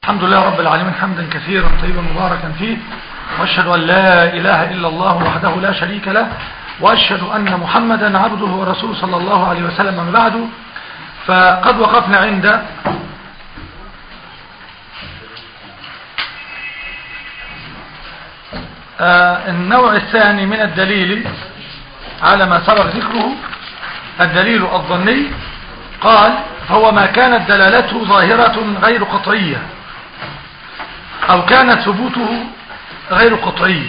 الحمد لله رب العالمين حمدا كثيرا طيبا مباركا فيه واشهد ان لا اله الا الله وحده لا شريك له واشهد ان محمدا عبده ورسوله صلى الله عليه وسلم من بعده فقد وقفنا عند آه النوع الثاني من الدليل على ما سبق ذكره الدليل الظني قال هو ما كانت دلالته ظاهرة غير قطعية أو كان ثبوته غير قطعي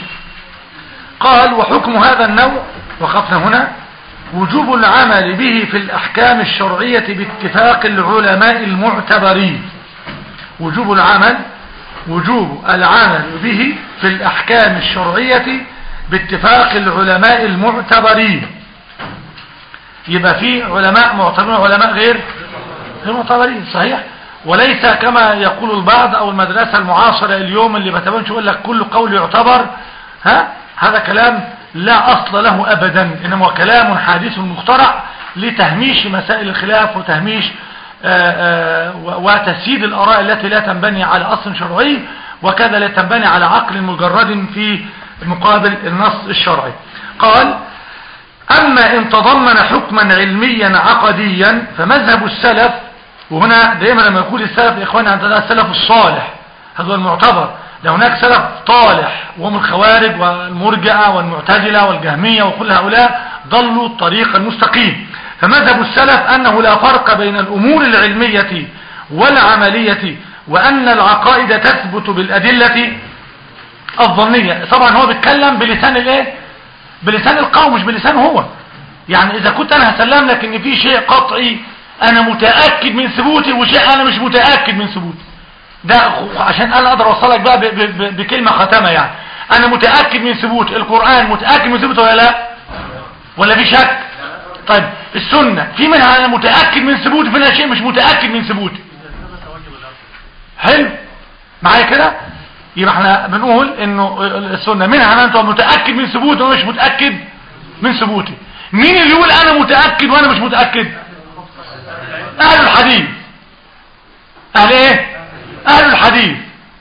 قال وحكم هذا النوع وقفنا هنا وجوب العمل به في الأحكام الشرعية باتفاق العلماء المعتبرين وجوب العمل وجوب العمل به في الأحكام الشرعية باتفاق العلماء المعتبرين يبقى في علماء معتبرين وعلماء غير غير معتبرين صحيح وليس كما يقول البعض او المدرسة المعاصرة اليوم اللي بتبانش يقول لك كل قول يعتبر ها هذا كلام لا اصل له ابدا انما هو كلام حادث مخترع لتهميش مسائل الخلاف وتهميش آآ آآ وتسييد الاراء التي لا تنبني على اصل شرعي وكذا لا تنبني على عقل مجرد في مقابل النص الشرعي قال اما ان تضمن حكما علميا عقديا فمذهب السلف وهنا دائما لما يقول السلف يا اخواني عندنا السلف الصالح هذا المعتبر لو هناك سلف طالح وهم الخوارج والمرجئة والمعتزلة والجهمية وكل هؤلاء ضلوا الطريق المستقيم فمذهب السلف أنه لا فرق بين الأمور العلمية والعملية وأن العقائد تثبت بالأدلة الظنية طبعا هو بيتكلم بلسان الايه بلسان القوم مش بلسانه هو يعني اذا كنت انا هسلم لك ان في شيء قطعي انا متأكد من ثبوتي وشيء انا مش متأكد من ثبوتي ده عشان انا اقدر اوصلك بقى بكلمة ختمة يعني انا متأكد من ثبوت القرآن متأكد من ثبوته ولا لا ولا في شك طيب السنة في منها انا متأكد من ثبوتي في منها شيء مش متأكد من ثبوتي حلو معايا كده يبقى احنا بنقول انه السنة منها انا انت متأكد من ثبوتي وانا مش متأكد من ثبوتي مين اللي يقول انا متأكد وانا مش متأكد اهل الحديث اهل ايه اهل الحديث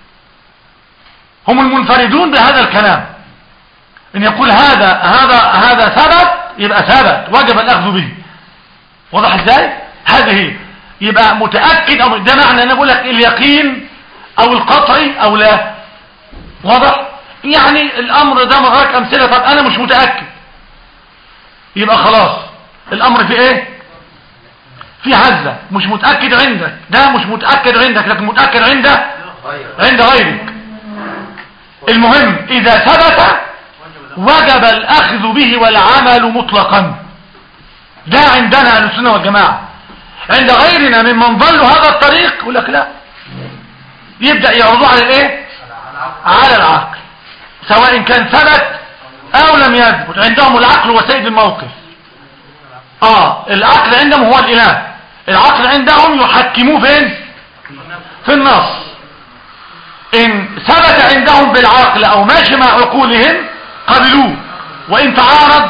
هم المنفردون بهذا الكلام ان يقول هذا هذا هذا ثبت يبقى ثبت وجب الاخذ به واضح ازاي هذه يبقى متأكد او ده معنى انا بقول لك اليقين او القطعي او لا واضح يعني الامر ده مغاك امثلة طب انا مش متأكد يبقى خلاص الامر في ايه في هزة مش متأكد عندك ده مش متأكد عندك لكن متأكد عند عند غيرك المهم اذا ثبت وجب الاخذ به والعمل مطلقا ده عندنا اهل السنه والجماعه عند غيرنا ممن ضلوا هذا الطريق يقول لك لا يبدا يعرضوا على الايه على العقل سواء كان ثبت او لم يثبت عندهم العقل وسيد الموقف اه العقل عندهم هو الاله العقل عندهم يحكموه فين في النص ان ثبت عندهم بالعقل او ماشي مع عقولهم قبلوه وان تعارض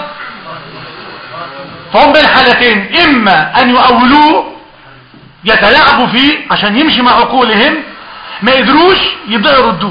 فهم بين حالتين اما ان يؤولوه يتلاعبوا فيه عشان يمشي مع عقولهم ما قدروش يبدأوا يردوه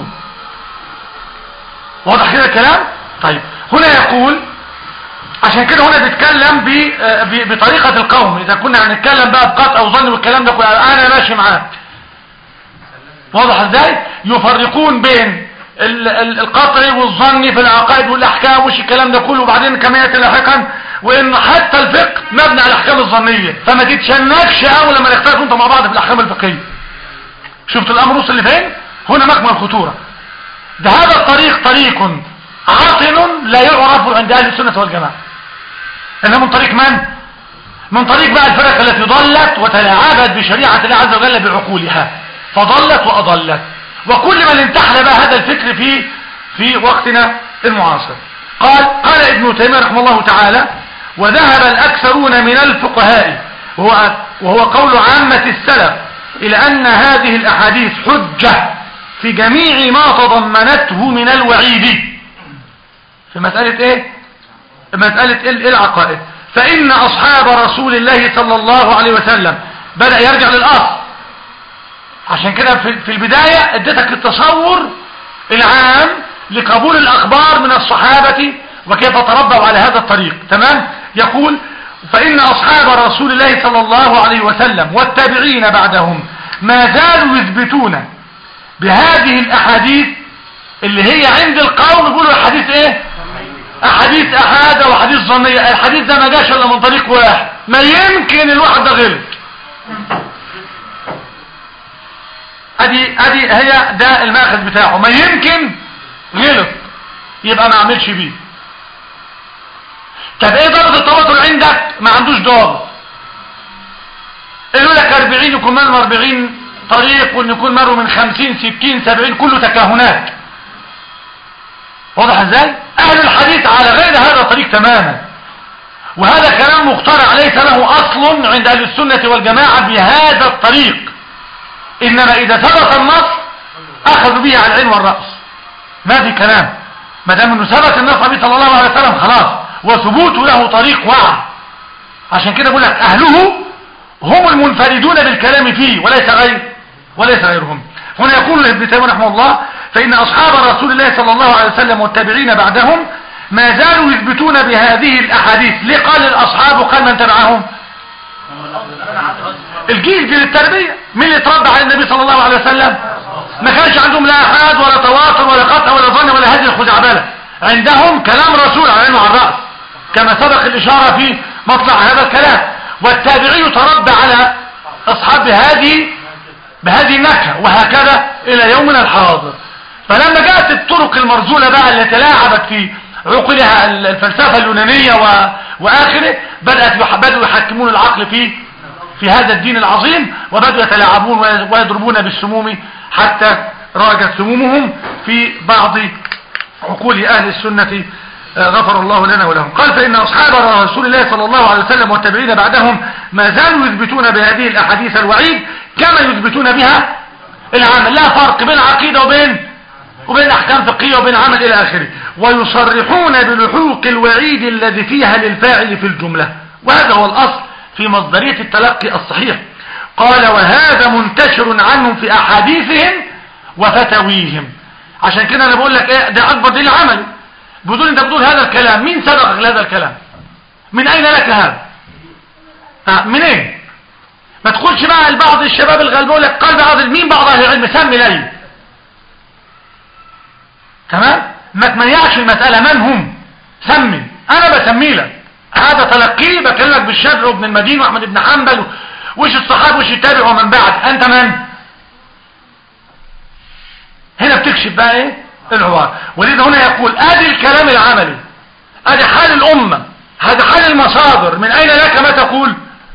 واضح كده الكلام طيب هنا يقول عشان كده هنا بيتكلم بطريقة القوم اذا كنا هنتكلم بقى بقطع او ظن والكلام ده انا ماشي معاك واضح ازاي يفرقون بين القطع والظن في العقائد والاحكام وش الكلام ده كله وبعدين كما ياتي لاحقا وان حتى الفقه مبني على الاحكام الظنيه فما تتشنكش قوي لما نختلف انت مع بعض في الاحكام الفقهيه شفت الامر وصل لفين هنا مكمن الخطوره ده هذا الطريق طريق عاطل لا يعرف عند اهل السنه والجماعه انه من طريق من من طريق بقى الفرق التي ضلت وتلاعبت بشريعه الله عز وجل بعقولها فضلت واضلت وكل من انتحل بقى هذا الفكر في في وقتنا المعاصر قال قال ابن تيمية رحمه الله تعالى وذهب الأكثرون من الفقهاء وهو, وهو قول عامة السلف إلى أن هذه الأحاديث حجة في جميع ما تضمنته من الوعيد في مسألة إيه مسألة إيه العقائد فإن أصحاب رسول الله صلى الله عليه وسلم بدأ يرجع للأصل عشان كده في البداية اديتك التصور العام لقبول الأخبار من الصحابة وكيف تربوا على هذا الطريق تمام يقول فإن أصحاب رسول الله صلى الله عليه وسلم والتابعين بعدهم ما زالوا يثبتون بهذه الأحاديث اللي هي عند القوم يقولوا الحديث ايه احاديث احادة وحديث ظنية الحديث ده ما جاش الا من طريق واحد ما يمكن الواحد ده غلط ادي ادي هي ده الماخذ بتاعه ما يمكن غلط يبقى ما اعملش بيه طب ايه ضابط التواتر عندك ما عندوش ضابط يقول لك 40 يكون مروا 40 طريق وان يكون مروا من 50 60 70 كله تكهنات واضح ازاي اهل الحديث على غير هذا الطريق تماما وهذا كلام مخترع ليس له اصل عند اهل السنة والجماعة بهذا الطريق انما اذا ثبت النص اخذوا به على العين والرأس ما في كلام ما دام انه ثبت النص عليه صلى الله عليه وسلم خلاص وثبوته له طريق وعى عشان كده بقول لك اهله هم المنفردون بالكلام فيه وليس غير وليس غيرهم هنا يقول ابن تيميه رحمه الله فإن أصحاب رسول الله صلى الله عليه وسلم والتابعين بعدهم ما زالوا يثبتون بهذه الأحاديث ليه قال الأصحاب وقال من تبعهم الجيل جيل التربية مين اللي تربى على النبي صلى الله عليه وسلم ما كانش عندهم لا أحاد ولا تواتر ولا قطع ولا ظن ولا هذه الخزعبلة عندهم كلام رسول على عينه على الرأس كما سبق الإشارة في مطلع هذا الكلام والتابعي تربى على أصحاب هذه بهذه النكهة وهكذا إلى يومنا الحاضر فلما جاءت الطرق المرزولة بقى اللي تلاعبت في عقلها الفلسفة اليونانية و... وآخره بدأت بدأوا يحكمون العقل في في هذا الدين العظيم وبدأوا يتلاعبون ويضربون بالسموم حتى راجت سمومهم في بعض عقول أهل السنة آه، غفر الله لنا ولهم قال فإن أصحاب رسول الله صلى الله عليه وسلم والتابعين بعدهم ما زالوا يثبتون بهذه الأحاديث الوعيد كما يثبتون بها العمل لا فرق بين عقيدة وبين وبين احكام فقهية وبين عمل الى اخره ويصرحون بلحوق الوعيد الذي فيها للفاعل في الجملة وهذا هو الاصل في مصدرية التلقي الصحيح قال وهذا منتشر عنهم في احاديثهم وفتويهم عشان كده انا بقول لك ايه ده اكبر دليل عملي بدون انت بتقول هذا الكلام مين سبقك لهذا الكلام من اين لك هذا آه منين ايه؟ ما تقولش بقى البعض الشباب الغلبون لك قال بعض مين بعض اهل العلم سمي لي تمام ما تميعش المسألة من هم سمي انا بسمي لك هذا تلقيه بكلمك بالشافعي وابن المدين واحمد بن حنبل وش الصحابة وش التابع ومن بعد انت من هنا بتكشف بقى ايه العوار ولذا هنا يقول ادي الكلام العملي ادي حال الامة هذا حال المصادر من اين لك ما تقول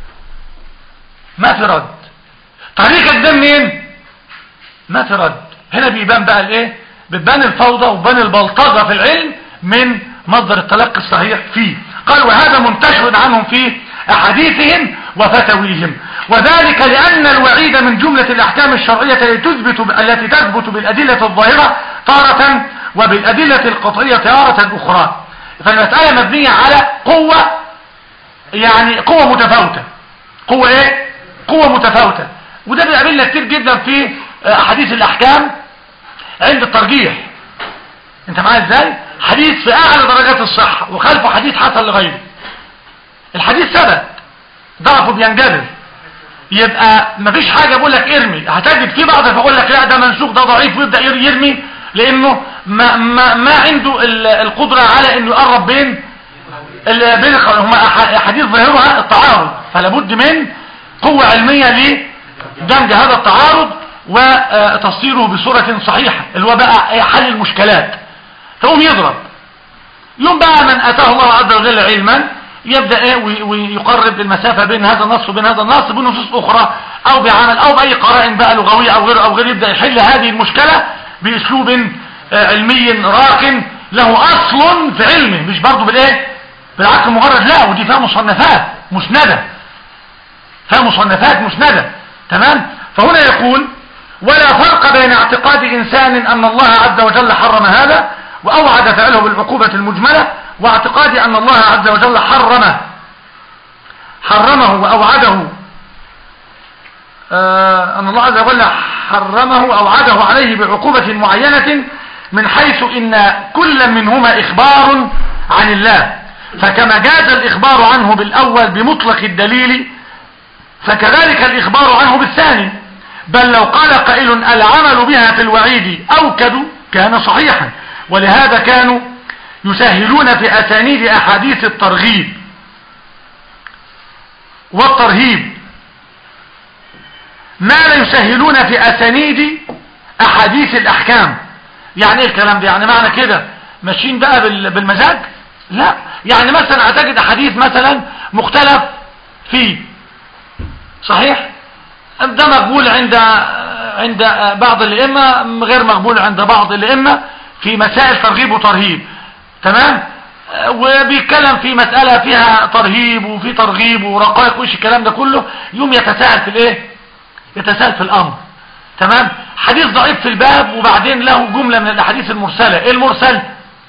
ما في رد طريقك ده منين ما في رد هنا بيبان بقى الايه بتبان الفوضى وبان البلطجة في العلم من مصدر التلقي الصحيح فيه قال وهذا منتشر عنهم في أحاديثهم وفتويهم وذلك لأن الوعيد من جملة الأحكام الشرعية التي تثبت التي تثبت بالأدلة الظاهرة تارة وبالأدلة القطعية تارة أخرى فالمسألة مبنية على قوة يعني قوة متفاوتة قوة ايه قوة متفاوتة وده بيقابلنا كتير جدا في أحاديث الأحكام عند الترجيح انت معايا ازاي حديث في اعلى درجات الصحة وخلفه حديث حسن لغيره الحديث ثبت ضعفه بينجبر يبقى مفيش حاجة بقول لك ارمي هتجد في بعض فيقول لك لا ده منسوخ ده ضعيف ويبدأ يرمي لانه ما, ما, ما عنده القدرة على انه يقرب بين بين هما حديث ظاهرها التعارض فلا بد من قوة علمية لدمج هذا التعارض وتصيره بصورة صحيحة اللي هو بقى حل المشكلات فقوم يضرب يوم بقى من أتاه الله عز وجل علما يبدأ ايه ويقرب المسافة بين هذا النص وبين هذا النص بنصوص أخرى أو بعمل أو بأي قرائن بقى لغوية أو غير أو غير يبدأ يحل هذه المشكلة بأسلوب آه، علمي راق له أصل في علمه مش برضه بالإيه بالعقل مجرد لا ودي فيها مصنفات مسندة فيها مصنفات مسندة تمام فهنا يقول ولا فرق بين اعتقاد إنسان أن الله عز وجل حرم هذا وأوعد فعله بالعقوبة المجملة واعتقاد أن الله عز وجل حرمه حرمه وأوعده آه أن الله عز وجل حرمه أو عده عليه بعقوبة معينة من حيث إن كل منهما إخبار عن الله فكما جاز الإخبار عنه بالأول بمطلق الدليل فكذلك الإخبار عنه بالثاني بل لو قال قائل العمل بها في الوعيد أوكد كان صحيحا ولهذا كانوا يسهلون في أسانيد أحاديث الترغيب والترهيب ما لا يسهلون في أسانيد أحاديث الأحكام يعني ايه الكلام ده يعني معنى كده ماشيين بقى بالمزاج لا يعني مثلا هتجد أحاديث مثلا مختلف فيه صحيح ده مقبول عند عند بعض الائمه غير مقبول عند بعض الائمه في مسائل ترغيب وترهيب تمام وبيتكلم في مسألة فيها ترهيب وفي ترغيب ورقائق وش الكلام ده كله يوم يتساءل في الايه يتساءل في الامر تمام حديث ضعيف في الباب وبعدين له جملة من الاحاديث المرسلة ايه المرسل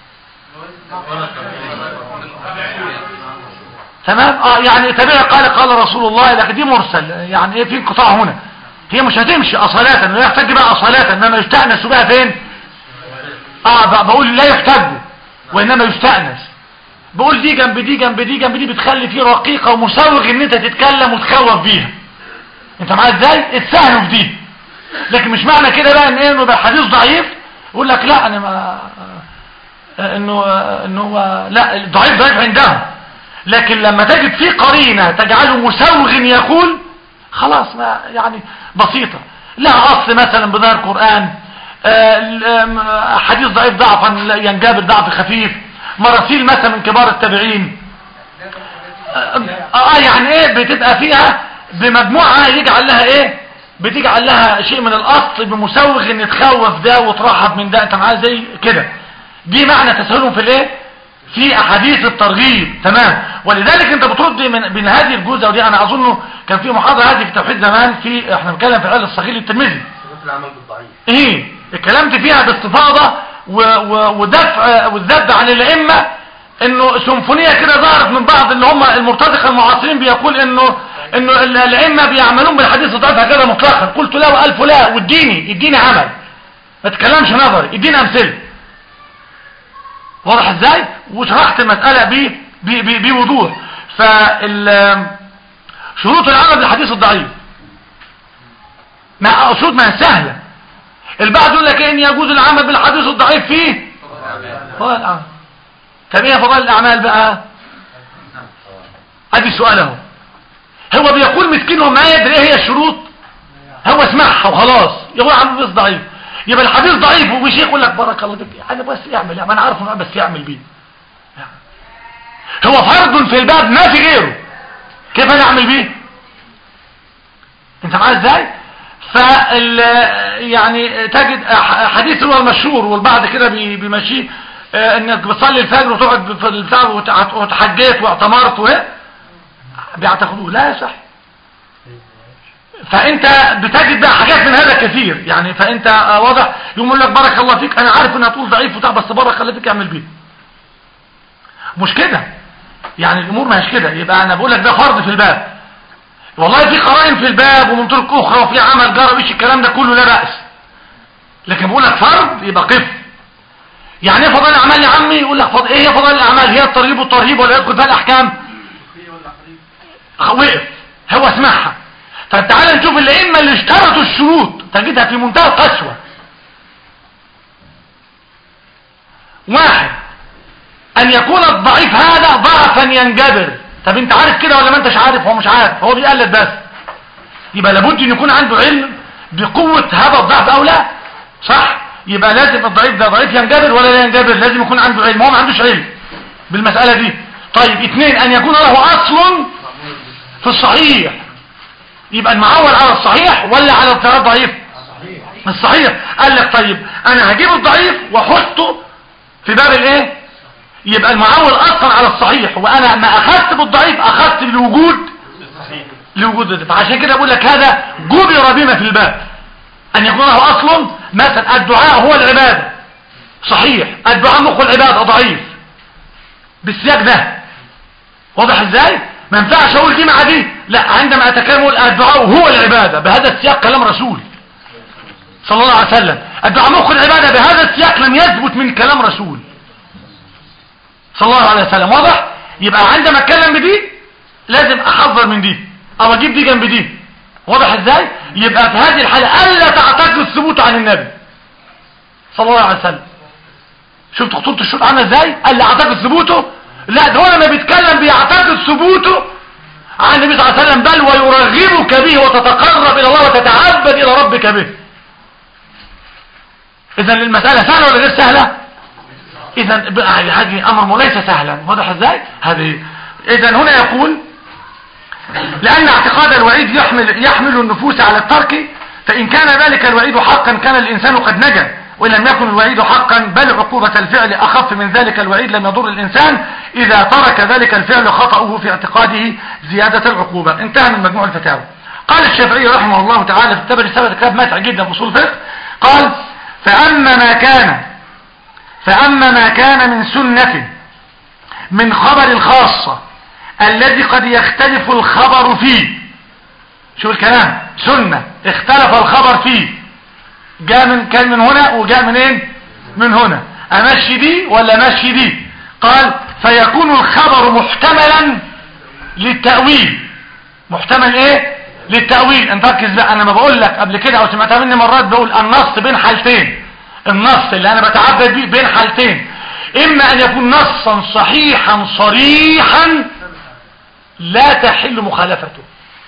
تمام اه يعني تابع قال قال رسول الله لكن دي مرسل يعني ايه في انقطاع هنا هي مش هتمشي اصالة لا يحتاج بقى اصالة انما يستأنس بقى فين اه بقول لا يحتاج وانما يستأنس بقول دي جنب دي جنب دي جنب دي بتخلي فيه رقيقة ومسوغ ان انت تتكلم وتخوف بيها انت معايا ازاي اتسهلوا في دي لكن مش معنى كده بقى ان ايه انه بقى حديث ضعيف يقول لك لا انا ما انه انه لا ضعيف ضعيف عندهم لكن لما تجد فيه قرينة تجعله مسوغ يقول خلاص ما يعني بسيطة لها أصل مثلا بنار قرآن حديث ضعيف ضعفا ينجاب الضعف خفيف مراسيل مثلا من كبار التابعين اه يعني ايه بتبقى فيها بمجموعة يجعل لها ايه بتجعل لها شيء من الاصل بمسوغ ان تخوف ده وترحب من ده انت معاه زي كده دي معنى تسهلهم في الايه في احاديث الترغيب تمام ولذلك انت بترد من, من هذه الجزء ودي انا اظنه كان في محاضره هذه في التوحيد زمان في احنا بنتكلم في العلم الصغير للترمذي العمل بالضعيف ايه اتكلمت فيها باستفاضه ودفع والذب عن الائمه انه سيمفونيه كده ظهرت من بعض اللي هم المرتزقه المعاصرين بيقول انه انه الائمه بيعملون بالحديث الضعيف هكذا مطلقا قلت لا والف لا واديني اديني عمل ما تتكلمش نظري اديني امثله واضح ازاي وشرحت المساله ب بوضوح فال شروط العمل بالحديث الضعيف ما اقصد ما سهله البعض يقول لك ان يجوز العمل بالحديث الضعيف فيه فضائل الاعمال طب ايه فضائل الاعمال بقى ادي سؤال اهو هو بيقول مسكين وما يدري ايه هي الشروط هو اسمعها وخلاص يقول عم بس ضعيف يبقى الحديث ضعيف وشيخ يقول لك بارك الله فيك انا بس يعمل يعني انا عارف انه بس يعمل بيه هو فرض في الباب ما في غيره كيف انا اعمل بيه انت معايا ازاي فال يعني تجد حديث هو المشهور والبعض كده بيمشيه انك بتصلي الفجر وتقعد في البتاع وتحجيت واعتمرت وايه بيعتقدوه لا يصح فانت بتجد بقى حاجات من هذا كثير يعني فانت واضح يقول لك بارك الله فيك انا عارف انها تقول ضعيف وبتاع بس بارك الله فيك اعمل بيه مش كده يعني الامور ما هيش كده يبقى انا بقول لك ده فرض في الباب والله في قرائن في الباب ومن طرق اخرى وفي عمل جرب ايش الكلام ده كله لا بأس لكن بقول لك فرض يبقى قف يعني ايه فضائل الاعمال يا عمي يقول لك فض... ايه هي فضائل الاعمال هي الترغيب والترهيب ولا يدخل فيها الاحكام وقف هو اسمعها طب تعالى نشوف الائمه اللي اشترطوا الشروط تجدها في منتهى القسوه واحد ان يكون الضعيف هذا ضعفا ينجبر طب انت عارف كده ولا ما انتش عارف هو مش عارف هو بيقلد بس يبقى لابد ان يكون عنده علم بقوة هذا الضعف او لا صح يبقى لازم الضعيف ده ضعيف ينجبر ولا لا ينجبر لازم يكون عنده علم هو ما عندوش علم بالمسألة دي طيب اثنين ان يكون له اصل في الصحيح يبقى المعول على الصحيح ولا على الضعيف ضعيف الصحيح قال لك طيب انا هجيب الضعيف واحطه في باب الايه يبقى المعول اصلا على الصحيح وانا ما اخذت بالضعيف اخذت لوجود لوجود ده فعشان كده بقول لك هذا جبر بما في الباب ان يكون له اصل مثلا الدعاء هو العبادة صحيح الدعاء مخ العبادة ضعيف بالسياق ده واضح ازاي ما ينفعش اقول دي مع دي لا عندما اتكلم الدعاء هو العبادة بهذا السياق كلام رسول صلى الله عليه وسلم الدعاء مخ العبادة بهذا السياق لم يثبت من كلام رسول صلى الله عليه وسلم واضح يبقى عندما اتكلم بدي لازم احذر من دي او اجيب دي جنب دي واضح ازاي يبقى في هذه الحالة الا تعتقد الثبوت عن النبي صلى الله عليه وسلم شفت خطوط الشروط عامله ازاي قال لي اعتقد ثبوته لا ده هو لما بيتكلم بيعتقد ثبوته عن النبي صلى الله عليه وسلم بل ويرغبك به وتتقرب الى الله وتتعبد الى ربك به اذا المسألة سهلة ولا غير سهلة اذا هذه امر ليس سهلا واضح ازاي هذه اذا هنا يقول لان اعتقاد الوعيد يحمل يحمل النفوس على الترك فان كان ذلك الوعيد حقا كان الانسان قد نجا وإن لم يكن الوعيد حقا بل عقوبة الفعل أخف من ذلك الوعيد لم يضر الإنسان إذا ترك ذلك الفعل خطأه في اعتقاده زيادة العقوبة انتهى من مجموع الفتاوى قال الشافعي رحمه الله تعالى في التبري سبب كتاب ماتع جدا في اصول الفقه قال فأما ما كان فأما ما كان من سنة من خبر الخاصة الذي قد يختلف الخبر فيه شو الكلام سنة اختلف الخبر فيه جاء من كان من هنا وجاء منين إيه؟ من هنا امشي دي ولا امشي دي قال فيكون الخبر محتملا للتأويل محتمل ايه للتأويل انت ركز بقى انا ما بقول لك قبل كده او سمعتها مني مرات بقول النص بين حالتين النص اللي انا بتعبد بيه بين حالتين اما ان يكون نصا صحيحا صريحا لا تحل مخالفته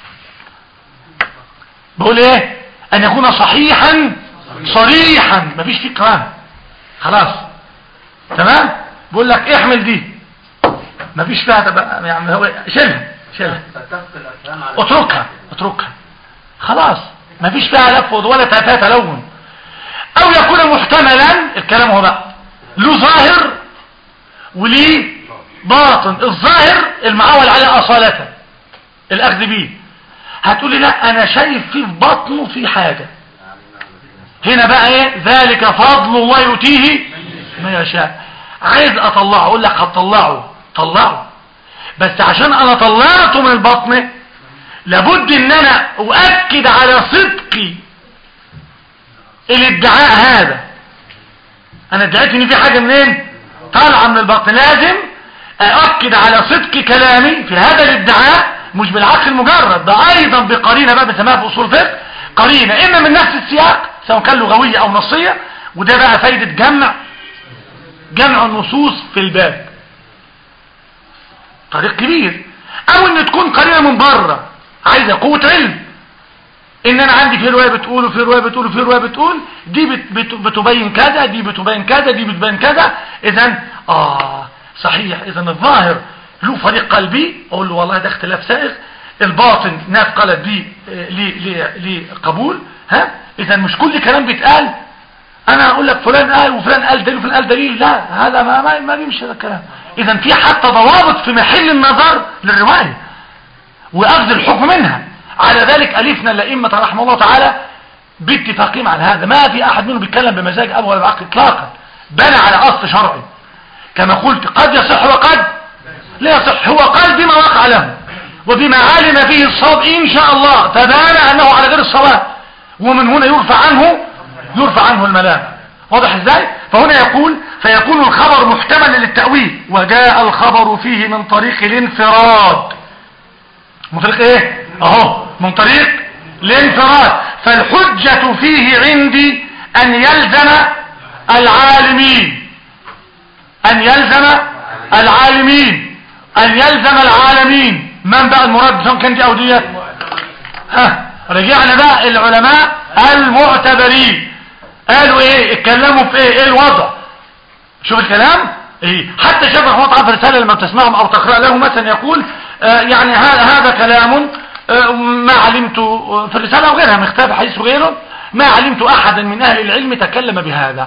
بقول ايه ان يكون صحيحا صريحا مفيش فيه كلام خلاص تمام بقول لك احمل دي مفيش فيها تبقى يعني هو شيلها شيلها اتركها اتركها خلاص مفيش فيها لف ولا فيها تلون او يكون محتملا الكلام هو بقى له ظاهر وليه باطن الظاهر المعول عليه اصالة الاخذ بيه هتقولي لا انا شايف فيه في بطنه في حاجة هنا بقى ايه ذلك فضل الله يؤتيه ما يشاء عايز اطلعه اقول لك هتطلعه طلعه بس عشان انا طلعته من البطن لابد ان انا اؤكد على صدقي الادعاء هذا انا ادعيت ان في حاجة منين طالعة من البطن لازم اؤكد على صدق كلامي في هذا الادعاء مش بالعقل المجرد ده ايضا بقرينة بقى بنسميها في اصول فقه قرينة اما من نفس السياق سواء كان لغوية او نصية وده بقى فايدة جمع جمع النصوص في الباب طريق كبير او ان تكون قرينة من بره عايزة قوة علم ان انا عندي في رواية بتقول وفي رواية بتقول وفي رواية بتقول دي بت بت بتبين كذا دي بتبين كذا دي بتبين كذا اذا اه صحيح اذا الظاهر له فريق قلبي اقول له والله ده اختلاف سائغ الباطن ناس قالت دي لقبول ها اذا مش كل كلام بيتقال انا اقول لك فلان قال وفلان قال دليل وفلان قال دليل لا هذا ما ما, ما بيمشي هذا الكلام اذا في حتى ضوابط في محل النظر للروايه واخذ الحكم منها على ذلك الفنا الائمه رحمه الله تعالى باتفاقهم على هذا ما في احد منهم بيتكلم بمزاج ابو ولا بعقل اطلاقا بنى على اصل شرعي كما قلت قد يصح وقد لا يصح هو قال بما وقع له وبما علم فيه الصواب ان شاء الله فبان انه على غير الصواب ومن هنا يرفع عنه يرفع عنه الملام واضح ازاي فهنا يقول فيكون الخبر محتملا للتأويل وجاء الخبر فيه من طريق الانفراد من طريق ايه اهو من طريق الانفراد فالحجة فيه عندي ان يلزم العالمين ان يلزم العالمين ان يلزم العالمين من بقى المراد سواء كان دي او ديت ها رجعنا بقى العلماء المعتبرين قالوا ايه اتكلموا في ايه ايه الوضع شوف الكلام ايه حتى شيخ رحمه الله في رساله لما تسمعهم او تقرا له مثلا يقول آه يعني هذا كلام آه ما علمت في الرساله وغيرها مختلف حديث وغيره ما علمت احدا من اهل العلم تكلم بهذا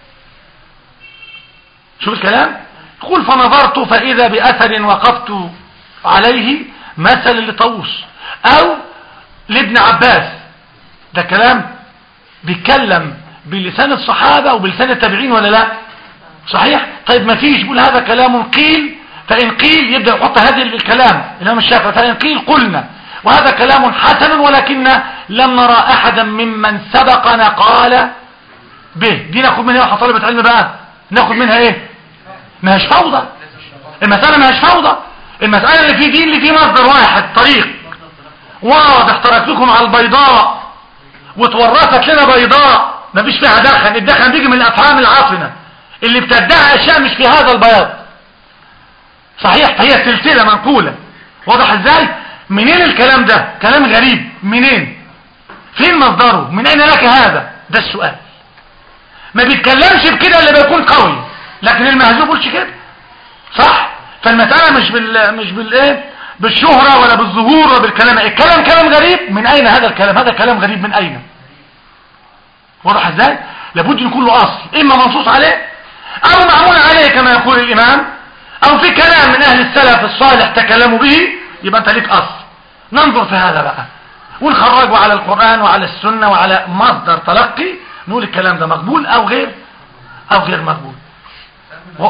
شوف الكلام يقول فنظرت فاذا باثر وقفت عليه مثل لطوس او لابن عباس ده كلام بيتكلم بلسان الصحابة وبلسان التابعين ولا لا صحيح طيب ما فيش يقول هذا كلام قيل فإن قيل يبدأ يحط هذا الكلام الإمام الشافعي فإن قيل قلنا وهذا كلام حسن ولكن لم نرى احدا ممن سبقنا قال به دي ناخد منها ايه طالبة علم بقى ناخد منها ايه ما هيش فوضى المسألة ما هيش فوضى المسألة اللي في دين اللي في مصدر واحد طريق واضح تركتكم على البيضاء وتورثت لنا بيضاء ما فيش فيها دخن الدخن بيجي من الافهام العاطنة اللي بتدعي اشياء مش في هذا البياض صحيح فهي سلسلة منقولة واضح ازاي منين الكلام ده كلام غريب منين فين مصدره من اين لك هذا ده السؤال ما بيتكلمش بكده الا بيكون قوي لكن المهزوب قولش كده صح فالمسألة مش بال مش بالايه بالشهرة ولا بالظهور ولا بالكلام الكلام كلام غريب من اين هذا الكلام هذا كلام غريب من اين واضح ازاي لابد يكون له اصل اما منصوص عليه او معمول عليه كما يقول الامام او في كلام من اهل السلف الصالح تكلموا به يبقى انت ليك اصل ننظر في هذا بقى ونخرجه على القرآن وعلى السنة وعلى مصدر تلقي نقول الكلام ده مقبول او غير او غير مقبول و...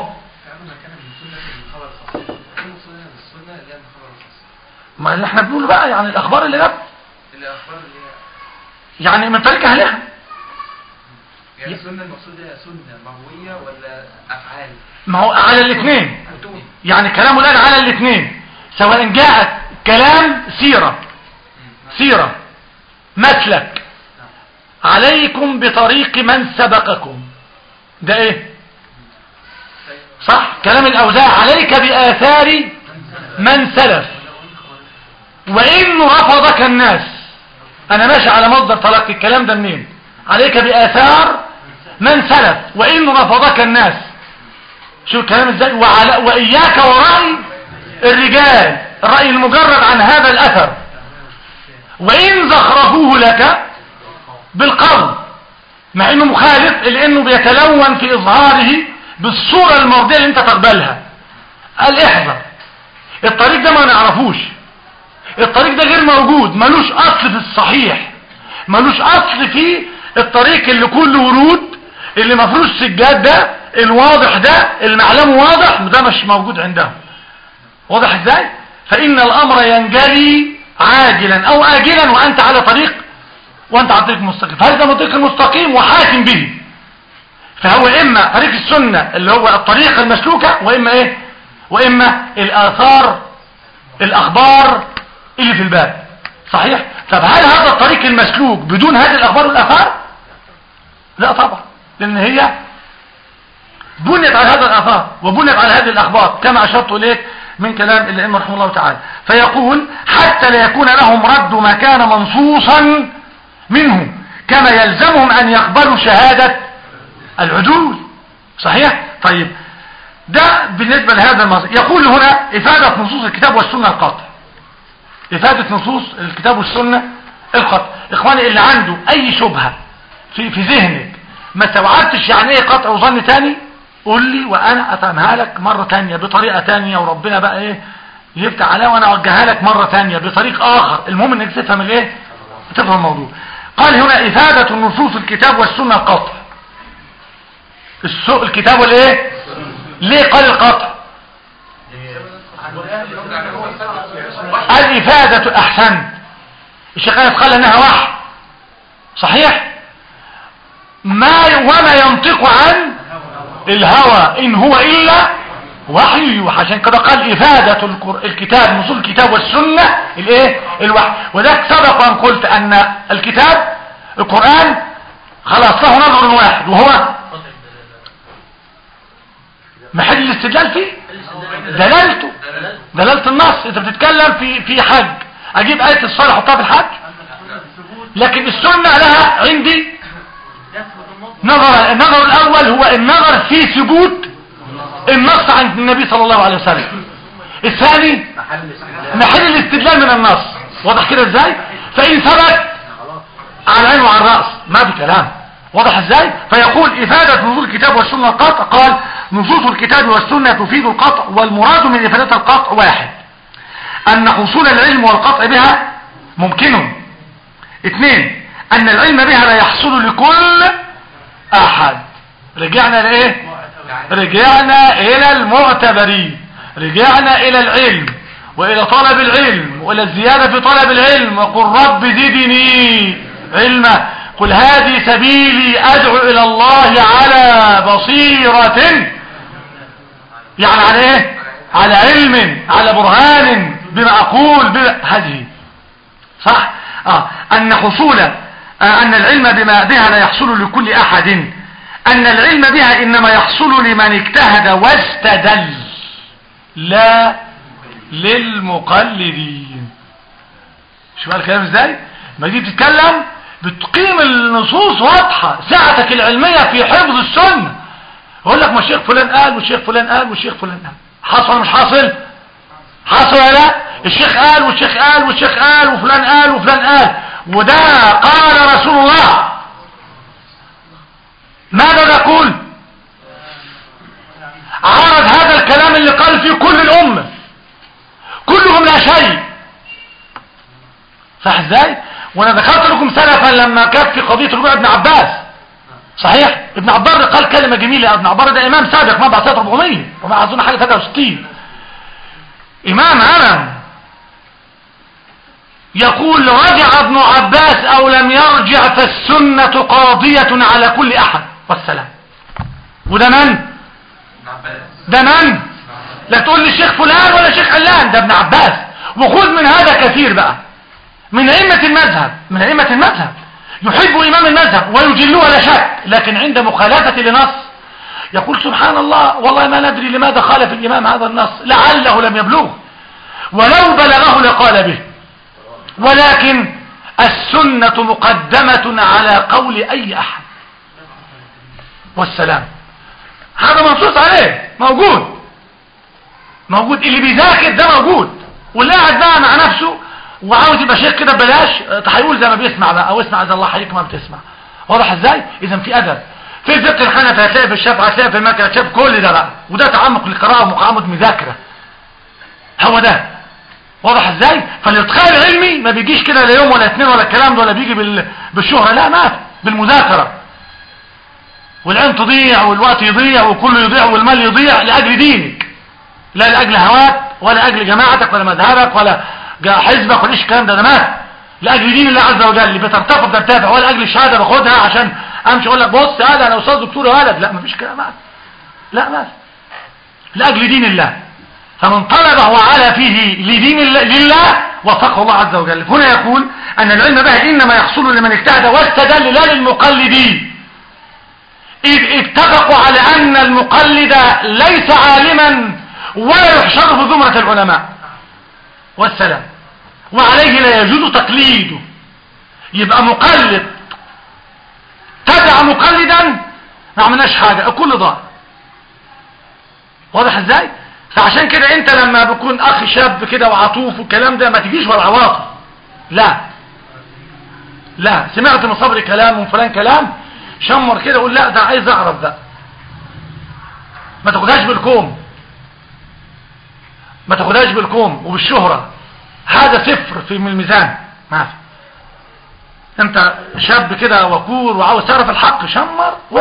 ما اللي احنا بنقوله بقى يعني الاخبار اللي جت الاخبار اللي هي يعني من طريق اهلها يعني السنه المقصود هي سنه مرويه ولا افعال ما هو على الاثنين يعني كلامه الان على الاثنين سواء جاءت كلام سيرة سيرة مسلك عليكم بطريق من سبقكم ده ايه صح كلام الاوزاع عليك باثار من سلف وان رفضك الناس انا ماشي على مصدر تلقي الكلام ده منين عليك باثار من سلف وان رفضك الناس شو الكلام ازاي وعلى واياك ورأي الرجال الرأي المجرد عن هذا الاثر وان زخرفوه لك بالقول مع انه مخالف لانه بيتلون في اظهاره بالصورة المرضية اللي انت تقبلها قال احذر الطريق ده ما نعرفوش الطريق ده غير موجود ملوش اصل في الصحيح ملوش اصل في الطريق اللي كله ورود اللي مفروش سجاد ده الواضح ده المعلم واضح ده مش موجود عندهم واضح ازاي فان الامر ينجلي عاجلا او اجلا وانت على طريق وانت على طريق مستقيم فهذا الطريق المستقيم وحاكم به فهو اما طريق السنة اللي هو الطريقة المسلوكة واما ايه واما الاثار الاخبار اللي في الباب صحيح طب هل هذا الطريق المسلوك بدون هذه الاخبار والاثار لا طبعا لان هي بنيت على هذا الاثار وبنيت على هذه الاخبار كما اشرت اليك من كلام الائمه رحمه الله تعالى فيقول حتى لا يكون لهم رد ما كان منصوصا منه كما يلزمهم ان يقبلوا شهادة العدول صحيح طيب ده بالنسبة لهذا المصدر يقول هنا افادة نصوص الكتاب والسنة القطع افادة نصوص الكتاب والسنة القطع اخواني اللي عنده اي شبهة في, في ذهنك ما استوعبتش يعني ايه قطع وظن تاني قول لي وانا افهمها لك مرة تانية بطريقة تانية وربنا بقى ايه يفتح عليها وانا اوجهها لك مرة تانية بطريق اخر المهم انك تفهم الايه تفهم الموضوع قال هنا افادة النصوص الكتاب والسنة القطع السوء الكتاب والايه ليه قال القطع الافادة احسن الشيخان قال انها وحي صحيح ما وما ينطق عن الهوى ان هو الا وحي يوحى عشان كده قال افادة الكتاب نصوص الكتاب والسنة الايه الوحي وذلك سبق وان قلت ان الكتاب القرآن خلاص له نظر واحد وهو محل الاستدلال فيه دلالته دلالة النص انت بتتكلم في في حج اجيب آية الصلاة احطها في الحج لكن السنة لها عندي نظر النظر الاول هو النظر في ثبوت النص عن النبي صلى الله عليه وسلم الثاني محل الاستدلال من النص واضح كده ازاي فان ثبت على العين وعلى الرأس ما بكلام واضح ازاي فيقول افادة نصوص الكتاب والسنة القطع قال نصوص الكتاب والسنة تفيد القطع والمراد من افادة القطع واحد ان حصول العلم والقطع بها ممكن اثنين ان العلم بها لا يحصل لكل احد رجعنا لايه رجعنا الى المعتبرين رجعنا الى العلم وإلى طلب العلم وإلى الزيادة في طلب العلم وقل رب زدني علما قل هذه سبيلي أدعو إلى الله على بصيرة يعني على إيه على علم على برهان بما أقول بما هذه صح آه. أن حصول آه. أن العلم بما بها لا يحصل لكل أحد أن العلم بها إنما يحصل لمن اجتهد واستدل لا للمقلدين شو بقى الكلام ازاي ما دي بتتكلم بتقيم النصوص واضحة ساعتك العلمية في حفظ السنة يقول لك ما الشيخ فلان قال والشيخ فلان قال والشيخ فلان قال حصل ولا مش حاصل حصل ولا لا الشيخ قال والشيخ قال والشيخ قال وفلان قال وفلان قال وده قال رسول الله ماذا نقول عرض هذا الكلام اللي قال فيه كل الأمة كلهم لا شيء صح ازاي وانا ذكرت لكم سلفا لما كانت في قضية رجوع ابن عباس صحيح ابن عبار قال كلمة جميلة ابن عبار ده امام سابق ما بعد سنة 400 وما اظن حاجة 63 امام انا يقول رجع ابن عباس او لم يرجع فالسنة قاضية على كل احد والسلام وده من ده من لا تقول لي شيخ فلان ولا شيخ علان ده ابن عباس وخذ من هذا كثير بقى من ائمة المذهب من ائمة المذهب يحب امام المذهب ويجلوه لا شك لكن عند مخالفة لنص يقول سبحان الله والله ما ندري لماذا خالف الامام هذا النص لعله لم يبلغه ولو بلغه لقال به ولكن السنة مقدمة على قول اي احد والسلام هذا منصوص عليه موجود موجود اللي بيذاكر ده موجود واللي قاعد بقى مع نفسه وعاوز يبقى شيخ كده ببلاش هيقول زي ما بيسمع بقى او اسمع اذا الله حيك ما بتسمع واضح ازاي اذا في ادب في الفقه الحنفي هتلاقي في الشافعي هتلاقي في المكة هتلاقي في كل ده بقى وده تعمق للقراءه ومقامه مذاكره هو ده واضح ازاي فالاتقان العلمي ما بيجيش كده لا يوم ولا اثنين ولا الكلام ده ولا بيجي بال... بالشهره لا ما بالمذاكره والعين تضيع والوقت يضيع وكله يضيع والمال يضيع لاجل دينك لا لاجل هواك ولا لاجل جماعتك ولا مذهبك ولا حزبك ولا ايش الكلام ده ده مات لاجل دين الله عز وجل اللي بترتفع بترتفع ولا لاجل الشهاده باخدها عشان امشي اقول لك بص هذا انا استاذ دكتور يا ولد لا مفيش كلام مات لا مات لاجل دين الله فمن طلب وعلى فيه لدين الله لله وفقه الله عز وجل هنا يقول ان العلم به انما يحصل لمن اجتهد واستدل لا للمقلدين إذ اتفقوا على ان المقلد ليس عالما ولا يحشر في زمرة العلماء والسلام وعليه لا يجوز تقليده يبقى مقلد تبع مقلدا ما عملناش حاجة الكل ضاع واضح ازاي فعشان كده انت لما بيكون اخ شاب كده وعطوف والكلام ده ما تجيش ولا عواطف لا لا سمعت من صبري كلام ومن فلان كلام شمر كده قول لا ده عايز اعرف ده ما تاخدهاش بالكوم ما تاخدهاش بالكوم وبالشهرة هذا صفر في من الميزان ما في انت شاب كده وكور وعاوز تعرف الحق شمر و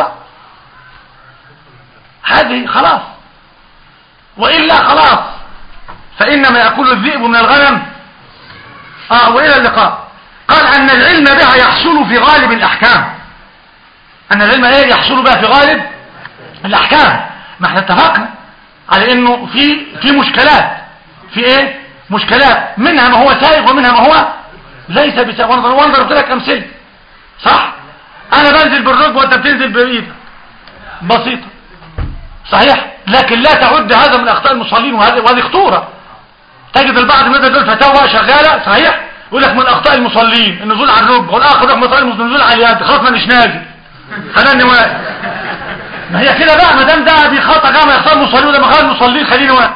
هذه خلاص وإلا خلاص فإنما يأكل الذئب من الغنم آه وإلى اللقاء قال أن العلم بها يحصل في غالب الأحكام أن العلم ايه يحصل بها في غالب الأحكام ما احنا اتفقنا على انه في في مشكلات في ايه مشكلات منها ما هو سائغ ومنها ما هو ليس بسائغ وانا وانا ضربت لك امثله صح انا بنزل بالركبه وانت بتنزل بايدك بسيطه صحيح لكن لا تعد هذا من اخطاء المصلين وهذه وهذه خطوره تجد البعض من دول فتاوى شغاله صحيح يقول لك من اخطاء المصلين النزول على الركبه والاخر يقول لك النزول على اليد خلاص ما نش نازل خلاني واقف ما هي كده بقى ما دام ده بيخطا كما يختار المصلين وده مخالف المصلين خليني واقف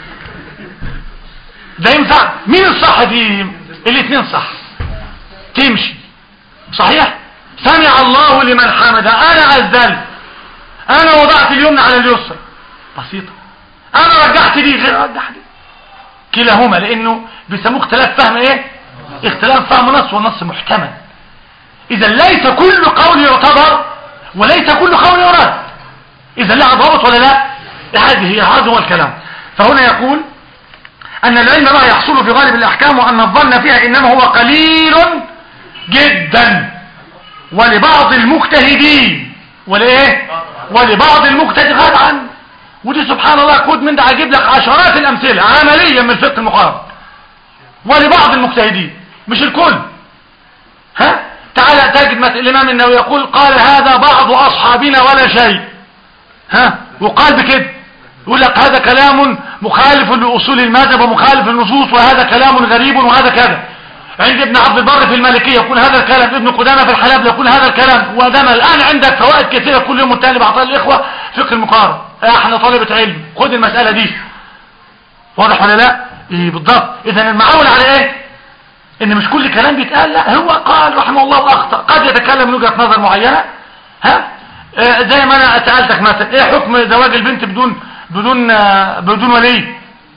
ده ينفع مين الصح فيهم الاثنين صح تمشي صحيح سمع الله لمن حمده انا عزلت انا وضعت اليمنى على اليسرى بسيطة انا رجعت دي غير رجح دي كلاهما لانه بيسموه اختلاف فهم ايه اختلاف فهم نص والنص محتمل اذا ليس كل قول يعتبر وليس كل قول يرد اذا لها ضابط ولا لا هذه هي هذا هو الكلام فهنا يقول أن العلم لا يحصل في غالب الأحكام وأن الظن فيها إنما هو قليل جدا ولبعض المجتهدين ولإيه ولبعض المجتهدين غاب عنه ودي سبحان الله خد من ده هجيب لك عشرات الأمثلة عمليا من الفقه المقارن ولبعض المجتهدين مش الكل ها تعالى تجد مثل الإمام النووي يقول قال هذا بعض أصحابنا ولا شيء ها وقال بكده يقول لك هذا كلام مخالف لأصول المذهب ومخالف للنصوص وهذا كلام غريب وهذا كذا عند ابن عبد البر في المالكية يقول هذا الكلام ابن قدامة في الحلاب يقول هذا الكلام ودام الآن عندك فوائد كثيرة كل يوم والتاني بعطاء الإخوة فقه المقارن احنا طالبة علم خد المسألة دي واضح ولا لا ايه بالضبط اذا المعول على ايه ان مش كل كلام بيتقال لا هو قال رحمه الله واخطأ قد يتكلم من وجهة نظر معينة ها آه زي ما انا سألتك مثلا ايه حكم زواج البنت بدون بدون آه بدون ولي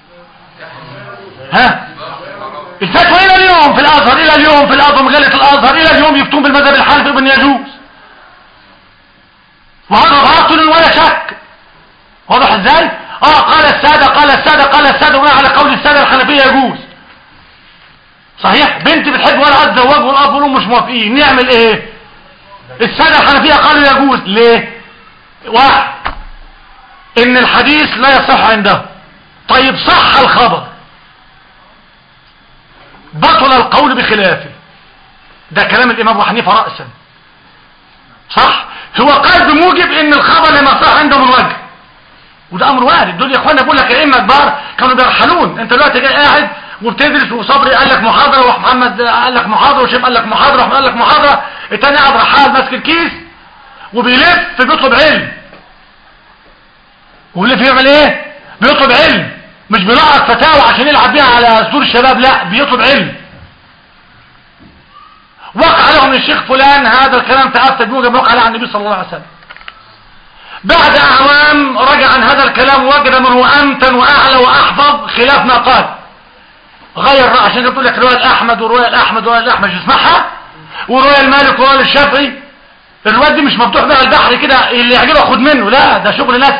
ها الفتوى الى اليوم في الازهر الى اليوم في الازهر مجلة الازهر الى اليوم يفتون بالمذهب الحنفي بان يجوز وهذا باطل ولا شك واضح ازاي اه قال السادة قال السادة قال السادة وما على قول السادة الحنفية يجوز صحيح بنت بتحب ولا عز زواج والاب والام مش موافقين نعمل ايه السادة الحنفية قالوا يجوز ليه واحد ان الحديث لا يصح عنده طيب صح الخبر بطل القول بخلافه ده كلام الامام ابو حنيفه راسا صح هو قال بموجب ان الخبر لما صح عنده من وجه وده امر وارد دول يا اخوانا بقول لك ائمه كبار كانوا بيرحلون انت دلوقتي جاي قاعد وبتدرس وصبري قال لك محاضره ومحمد قال لك محاضره وشيم قال لك محاضره وأحمد قال لك محاضره التاني قاعد رحال ماسك الكيس وبيلف بيطلب علم وبيلف يعمل ايه بيطلب علم مش بينقط فتاوى عشان يلعب بيها على صدور الشباب لا بيطلب علم وقع لهم الشيخ فلان هذا الكلام تأثر بموجب وقع على النبي صلى الله عليه وسلم بعد أعوام رجع عن هذا الكلام وجد من هو أمتن وأعلى وأحفظ خلاف ما قال غير رأي عشان تقول لك رواية الأحمد ورواية الأحمد ورواية الأحمد اسمعها ورواية المالك ورواية الشافعي الرواية دي مش مفتوح بها البحر كده اللي يعجبه خد منه لا ده شغل ناس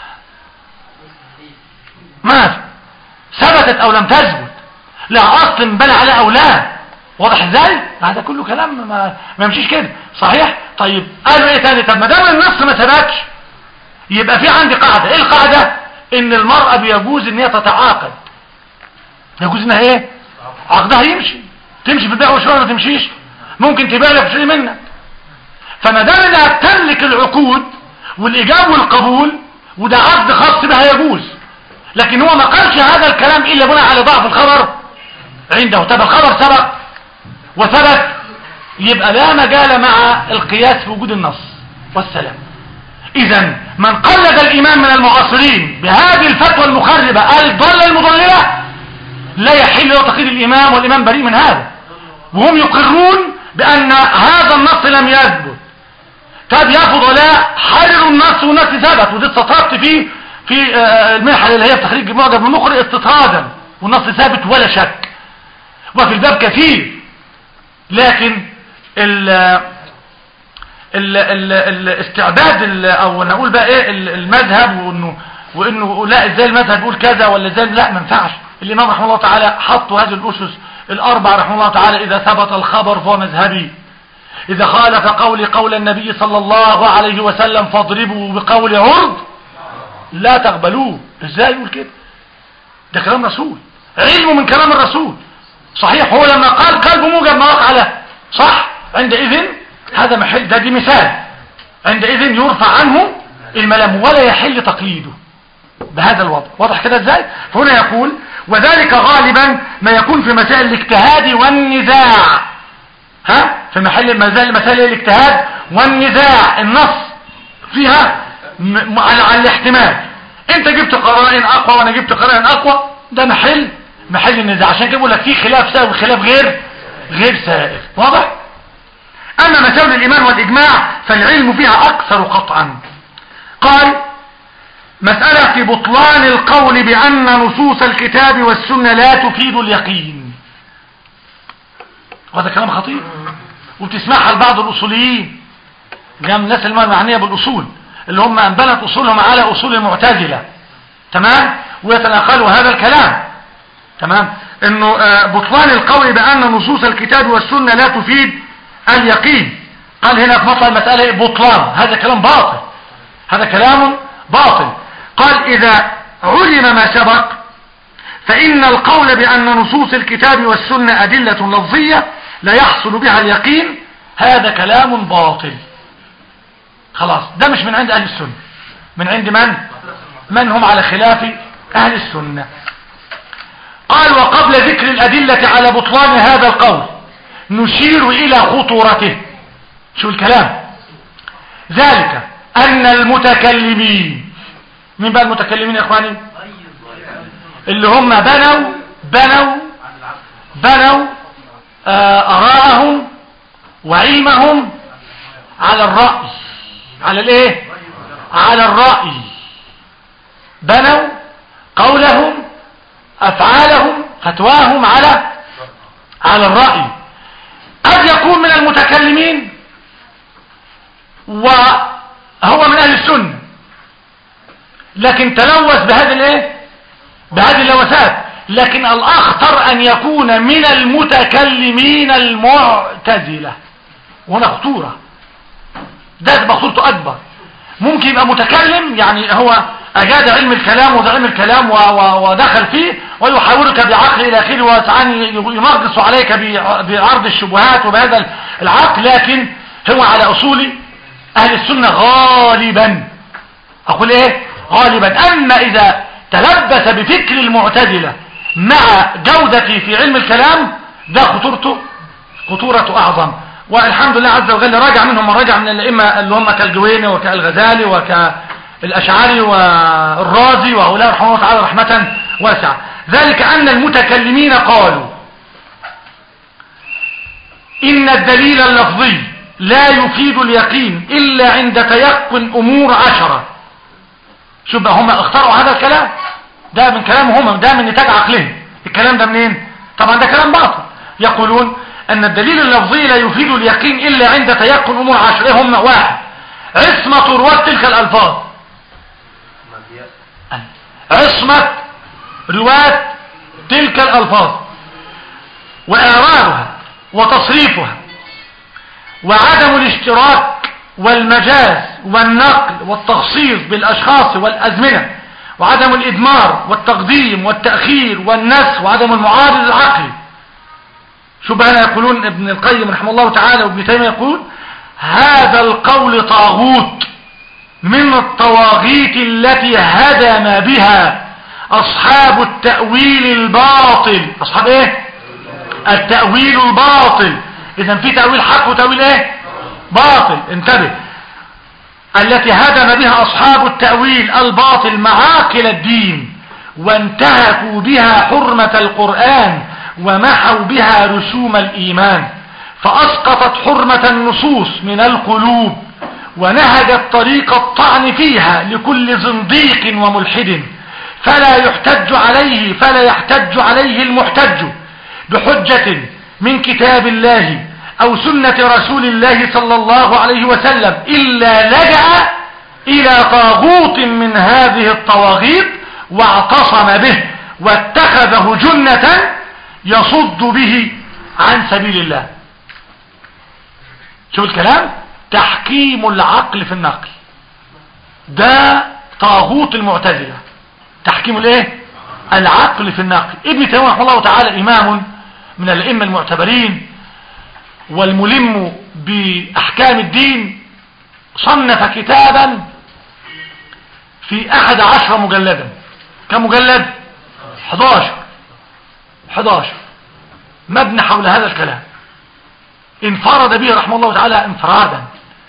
ما ثبتت او لم تثبت لا اصل بل على او لا واضح ازاي هذا كله كلام ما, ما يمشيش كده صحيح طيب قالوا ايه تاني طب ما دام النص ما ثبتش يبقى في عندي قاعده ايه القاعده ان المراه بيجوز ان هي تتعاقد يجوز انها ايه عقدها يمشي تمشي في البيع والشراء ما تمشيش ممكن تبيع لك وتشتري منك فما دام انها تملك العقود والايجاب والقبول وده عقد خاص بها يجوز لكن هو ما قالش هذا الكلام إلا بناء على ضعف الخبر عنده طب الخبر سبق وثبت يبقى لا مجال مع القياس في وجود النص والسلام إذا من قلد الإمام من المعاصرين بهذه الفتوى المخربة الضالة المضللة لا يحل له تقليد الإمام والإمام بريء من هذا وهم يقرون بأن هذا النص لم يثبت طب يا فضلاء حرروا النص والنص ثبت ودي استطردت فيه في المنحة اللي هي في تخريج معجم المقرئ استطرادا والنص ثابت ولا شك وفي الباب كثير لكن ال ال ال الاستعداد او نقول بقى ايه المذهب وانه وانه لا ازاي المذهب يقول كذا ولا ازاي لا ما ينفعش الامام رحمه الله تعالى حطوا هذه الاسس الاربع رحمه الله تعالى اذا ثبت الخبر فهو مذهبي اذا خالف قولي قول النبي صلى الله عليه وسلم فاضربوا بقول عرض لا تقبلوه ازاي يقول كده ده كلام رسول علمه من كلام الرسول صحيح هو لما قال قال بموجب ما وقع له صح عندئذ هذا محل ده دي مثال عندئذ يرفع عنه الملام ولا يحل تقليده بهذا الوضع واضح كده ازاي فهنا يقول وذلك غالبا ما يكون في مسائل الاجتهاد والنزاع ها في محل مسائل الاجتهاد والنزاع النص فيها على الاحتمال انت جبت قرائن اقوى وانا جبت قرائن اقوى ده محل محل النزاع عشان كده بقول لك في خلاف سائغ وخلاف غير غير سائغ واضح اما مسائل الايمان والاجماع فالعلم فيها اكثر قطعا قال مسألة في بطلان القول بأن نصوص الكتاب والسنة لا تفيد اليقين وهذا كلام خطير وبتسمعها لبعض الأصوليين جام الناس المعنية بالأصول اللي هم أنبنت أصولهم على أصول المعتزلة تمام ويتناقلوا هذا الكلام تمام انه آه، بطلان القول بان نصوص الكتاب والسنة لا تفيد اليقين قال هنا في مطلع المسألة بطلان هذا كلام باطل هذا كلام باطل قال اذا علم ما سبق فان القول بان نصوص الكتاب والسنة ادلة لفظية لا يحصل بها اليقين هذا كلام باطل خلاص ده مش من عند اهل السنة من عند من من هم على خلاف اهل السنة قال وقبل ذكر الادلة على بطلان هذا القول نشير الى خطورته شو الكلام ذلك ان المتكلمين مين بقى المتكلمين يا اخواني اللي هم بنوا بنوا بنوا آه، آراءهم وعلمهم على الرأي على الايه على الرأي بنوا قولهم أفعالهم فتواهم على على الرأي قد يكون من المتكلمين وهو من أهل السنة لكن تلوث بهذه الايه بهذه اللوثات لكن الأخطر أن يكون من المتكلمين المعتزلة وهنا خطورة ده تبقى خطورته أكبر ممكن يبقى متكلم يعني هو أجاد علم الكلام وده علم الكلام و- و- ودخل فيه ويحاورك بعقل إلى آخره وسعني ينغص عليك ب- بعرض الشبهات وبهذا العقل لكن هو على أصول أهل السنة غالبا أقول إيه غالبا أما إذا تلبس بفكر المعتزلة مع جودتي في علم الكلام ده خطورته خطورة أعظم والحمد لله عز وجل راجع منهم من راجع من الأئمة اللي هم كالجويني وكالغزالي وكالأشعري والرازي وهؤلاء رحمه الله تعالى رحمة واسعة ذلك أن المتكلمين قالوا إن الدليل اللفظي لا يفيد اليقين إلا عند تيقن أمور عشرة شوف بقى هم اخترعوا هذا الكلام ده من كلامهم هم ده من نتاج عقلهم الكلام ده منين طبعا ده كلام باطل يقولون ان الدليل اللفظي لا يفيد اليقين الا عند تيقن امور عشر إيه هم واحد عصمة رواة تلك الالفاظ عصمة رواة تلك الالفاظ واعرارها وتصريفها وعدم الاشتراك والمجاز والنقل والتخصيص بالاشخاص والازمنه وعدم الإدمار والتقديم والتأخير والنس وعدم المعارض العقلي شو بقى يقولون ابن القيم رحمه الله تعالى وابن تيمية يقول هذا القول طاغوت من الطواغيت التي هدم بها أصحاب التأويل الباطل أصحاب ايه التأويل الباطل إذا في تأويل حق وتأويل ايه باطل انتبه التي هدم بها أصحاب التأويل الباطل معاقل الدين وانتهكوا بها حرمة القرآن ومحوا بها رسوم الإيمان فأسقطت حرمة النصوص من القلوب ونهجت طريق الطعن فيها لكل زنديق وملحد فلا يحتج عليه فلا يحتج عليه المحتج بحجة من كتاب الله او سنة رسول الله صلى الله عليه وسلم الا لجأ الى طاغوت من هذه الطواغيت واعتصم به واتخذه جنة يصد به عن سبيل الله شوف الكلام تحكيم العقل في النقل ده طاغوت المعتزلة تحكيم الايه العقل في النقل ابن تيمية رحمه الله تعالى امام من الائمة المعتبرين والملم بأحكام الدين صنف كتابا في أحد عشر مجلدا كم مجلد 11 11 مبني حول هذا الكلام انفرد به رحمه الله تعالى انفرادا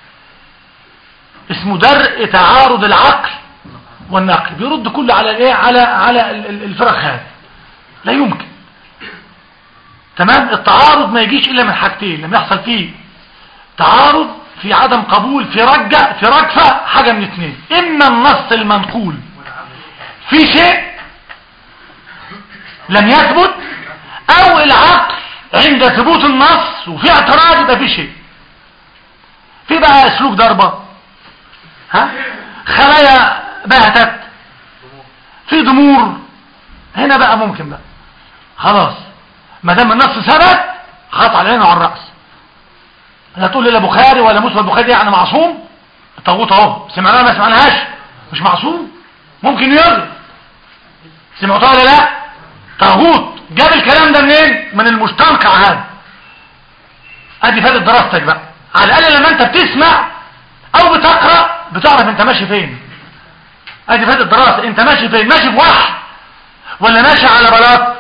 اسمه درء تعارض العقل والنقل بيرد كله على الايه على على الفرق هذه لا يمكن تمام التعارض ما يجيش الا من حاجتين لما يحصل فيه تعارض في عدم قبول في رجع في رجفة حاجة من اثنين اما النص المنقول في شيء لم يثبت او العقل عند ثبوت النص وفي اعتراض يبقى في شيء في بقى اسلوب ضربة ها خلايا بهتت في ضمور هنا بقى ممكن بقى خلاص ما دام النص ثبت خط على العين وعلى الراس لا تقول لي لا بخاري ولا مسلم البخاري يعني معصوم الطاغوت اهو سمعناها ما سمعناهاش مش معصوم ممكن يغلط سمعتها ولا لا طاغوت جاب الكلام ده منين من المستنقع هذا ادي فاتت دراستك بقى على الاقل لما انت بتسمع او بتقرا بتعرف انت ماشي فين ادي فاتت دراسه انت ماشي فين ماشي في وحي ولا ماشي على بلاط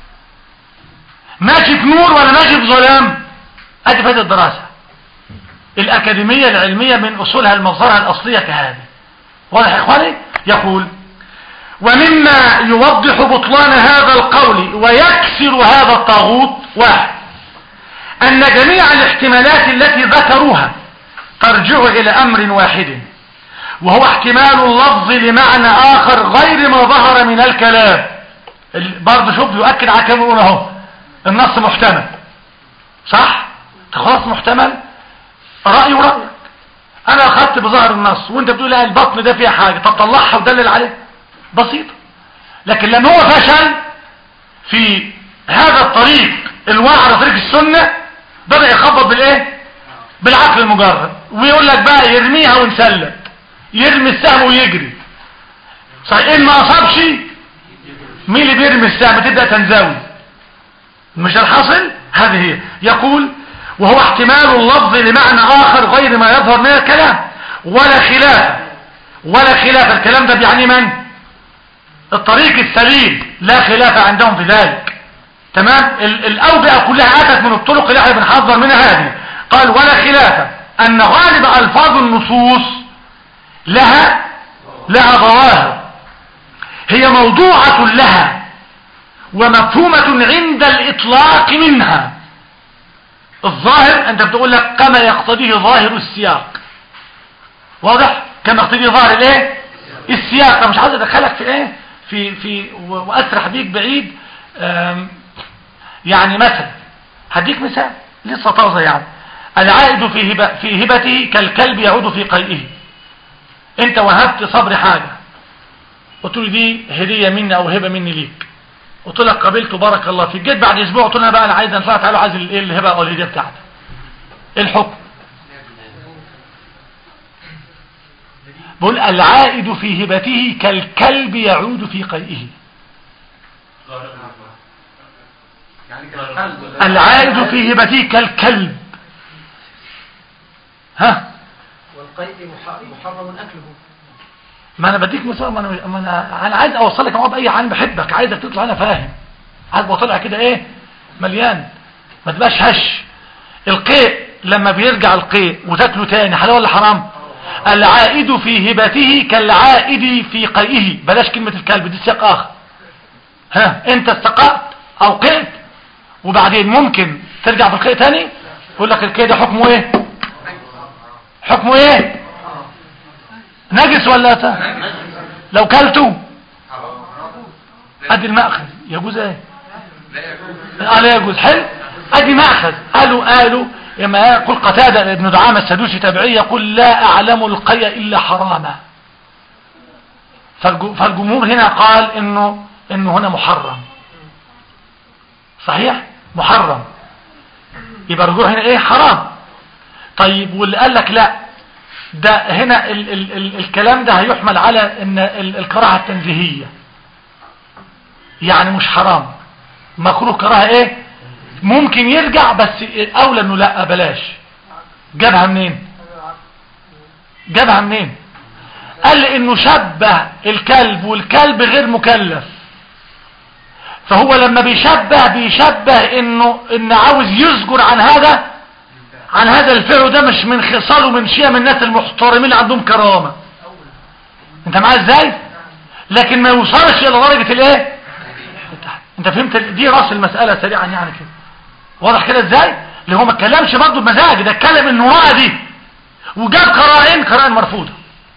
ماشي في نور ولا ماشي في ظلام ادي فاتت الدراسه الاكاديميه العلميه من اصولها المظهرها الاصليه كهذه واضح يا اخواني يقول ومما يوضح بطلان هذا القول ويكسر هذا الطاغوت واحد أن جميع الاحتمالات التي ذكروها ترجع إلى أمر واحد وهو احتمال اللفظ لمعنى آخر غير ما ظهر من الكلام ال- برضه شوف يؤكد على كلامه اهو النص محتمل صح خلاص محتمل رأي ورأيك انا اخدت بظهر النص وانت بتقول لا البطن ده فيها حاجة طب طلعها ودلل عليه بسيطة لكن لما هو فشل في هذا الطريق الواعي على طريق السنة بدأ يخبط بالايه بالعقل المجرد ويقول لك بقى يرميها ونسلم يرمي السهم ويجري صحيح ان ما اصابش مين اللي بيرمي السهم تبدأ تنزوي مش الحاصل هذه هي يقول وهو احتمال اللفظ لمعنى آخر غير ما يظهر من الكلام ولا خلاف ولا خلاف الكلام ده بيعني من الطريق السليم لا خلاف عندهم في ذلك تمام ال- الأوبئة كلها أتت من الطرق اللي احنا بنحذر منها هذه قال ولا خلاف أن غالب ألفاظ النصوص لها لها ظواهر هي موضوعة لها ومفهومة عند الإطلاق منها الظاهر أنت بتقول لك كما يقتضيه ظاهر السياق واضح كما يقتضيه ظاهر الايه السياق أنا مش عايز ادخلك في ايه في في و- واسرح بيك بعيد آم، يعني مثلا هديك مثال لسه طازه يعني العائد في هبة في هبته كالكلب يعود في قيئه انت وهبت صبر حاجه قلت له دي هديه مني او هبه مني ليك قلت لك قبلت بارك الله فيك جيت بعد اسبوع قلت له انا بقى انا عايز ان الله تعالى عايز الايه الهبه او الهديه بتاعتك ايه الحكم بقول العائد في هبته كالكلب يعود في قيئه يعني كالقلب العائد في هبته كالكلب ها والقيء مح- محرم أكله ما انا بديك مثال ما انا ما انا انا عايز اوصلك يا اي عالم بحبك عايزك تطلع انا فاهم عايز بطلع كده ايه مليان ما تبقاش هش القيء لما بيرجع القيء وتاكله تاني حلال ولا حرام العائد في هبته كالعائد في قيئه بلاش كلمة الكلب دي سياق اخر ها انت استقأت او قيت وبعدين ممكن ترجع في القيء تاني يقول لك القيء ده حكمه ايه حكمه ايه نجس ولا تا لو كلته ادي المأخذ يجوز ايه اه لا يجوز حلو ادي مأخذ قالوا قالوا لما يقول قتادة ابن دعامة السدوسي تابعي يقول لا اعلم القي الا حراما فالج- فالجمهور هنا قال انه انه هنا محرم صحيح محرم يبقى الرجوع هنا ايه حرام طيب واللي قال لك لا ده هنا ال ال ال الكلام ده هيحمل على ان ال الكراهة التنزيهية يعني مش حرام مكروه كراهة ايه ممكن يرجع بس اولى انه لا بلاش جابها منين جابها منين قال لي انه شبه الكلب والكلب غير مكلف فهو لما بيشبه بيشبه انه ان عاوز يزجر عن هذا عن هذا الفعل ده مش من خصاله من شيء من الناس المحترمين اللي عندهم كرامة انت معايا ازاي لكن ما يوصلش الى درجة الايه انت فهمت دي راس المسألة سريعا يعني كده واضح كده ازاي اللي هو ما اتكلمش برضه بمزاج ده اتكلم انه رأى دي وجاب قرائن قرائن مرفوضة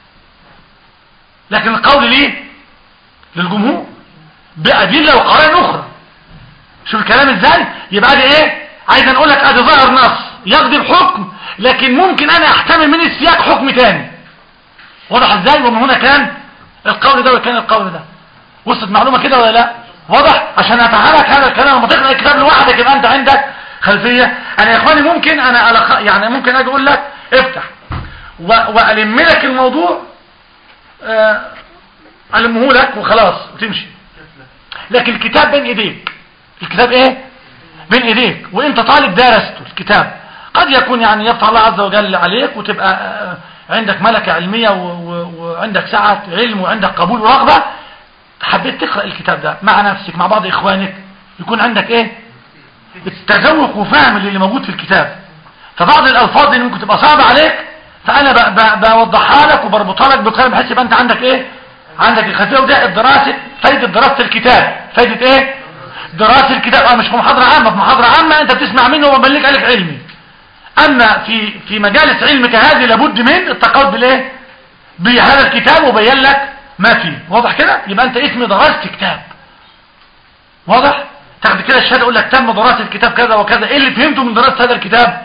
لكن القول ليه للجمهور بأدلة وقرائن اخرى شوف الكلام ازاي يبقى دي ايه عايز نقول لك ادي ظاهر نص يقضي بحكم لكن ممكن انا احتمل من السياق حكم تاني واضح ازاي ومن هنا كان القول ده وكان القول ده وصلت معلومة كده ولا لا واضح عشان افهمك هذا الكلام لما تقرا الكتاب لوحدك يبقى انت عندك خلفيه انا يا اخواني ممكن انا ألخ... يعني ممكن اجي اقول لك افتح و... والم لك الموضوع آه، المه لك وخلاص وتمشي لكن الكتاب بين ايديك الكتاب ايه بين ايديك وانت طالب درسته الكتاب قد يكون يعني يفتح الله عز وجل عليك وتبقى آه، عندك ملكة علمية و- و- وعندك سعة علم وعندك قبول ورغبة حبيت تقرأ الكتاب ده مع نفسك مع بعض اخوانك يكون عندك ايه التذوق وفهم اللي موجود في الكتاب فبعض الالفاظ اللي ممكن تبقى صعبة عليك فانا ب- ب- بوضحها لك وبربطها لك بكلام بحيث يبقى انت عندك ايه عندك الخلفيه وده الدراسه فايده دراسه الكتاب فايده ايه دراسه الكتاب اه مش في محاضره عامه في محاضره عامه انت بتسمع منه وبملك عليك علمي اما في في مجالس علمك هذه لابد من التقوى بالايه بهذا الكتاب وبين لك ما فيه واضح كده يبقى انت اسمي درست كتاب واضح تاخد كده الشهاده يقول لك تم دراسه الكتاب كذا وكذا ايه اللي فهمته من دراسه هذا الكتاب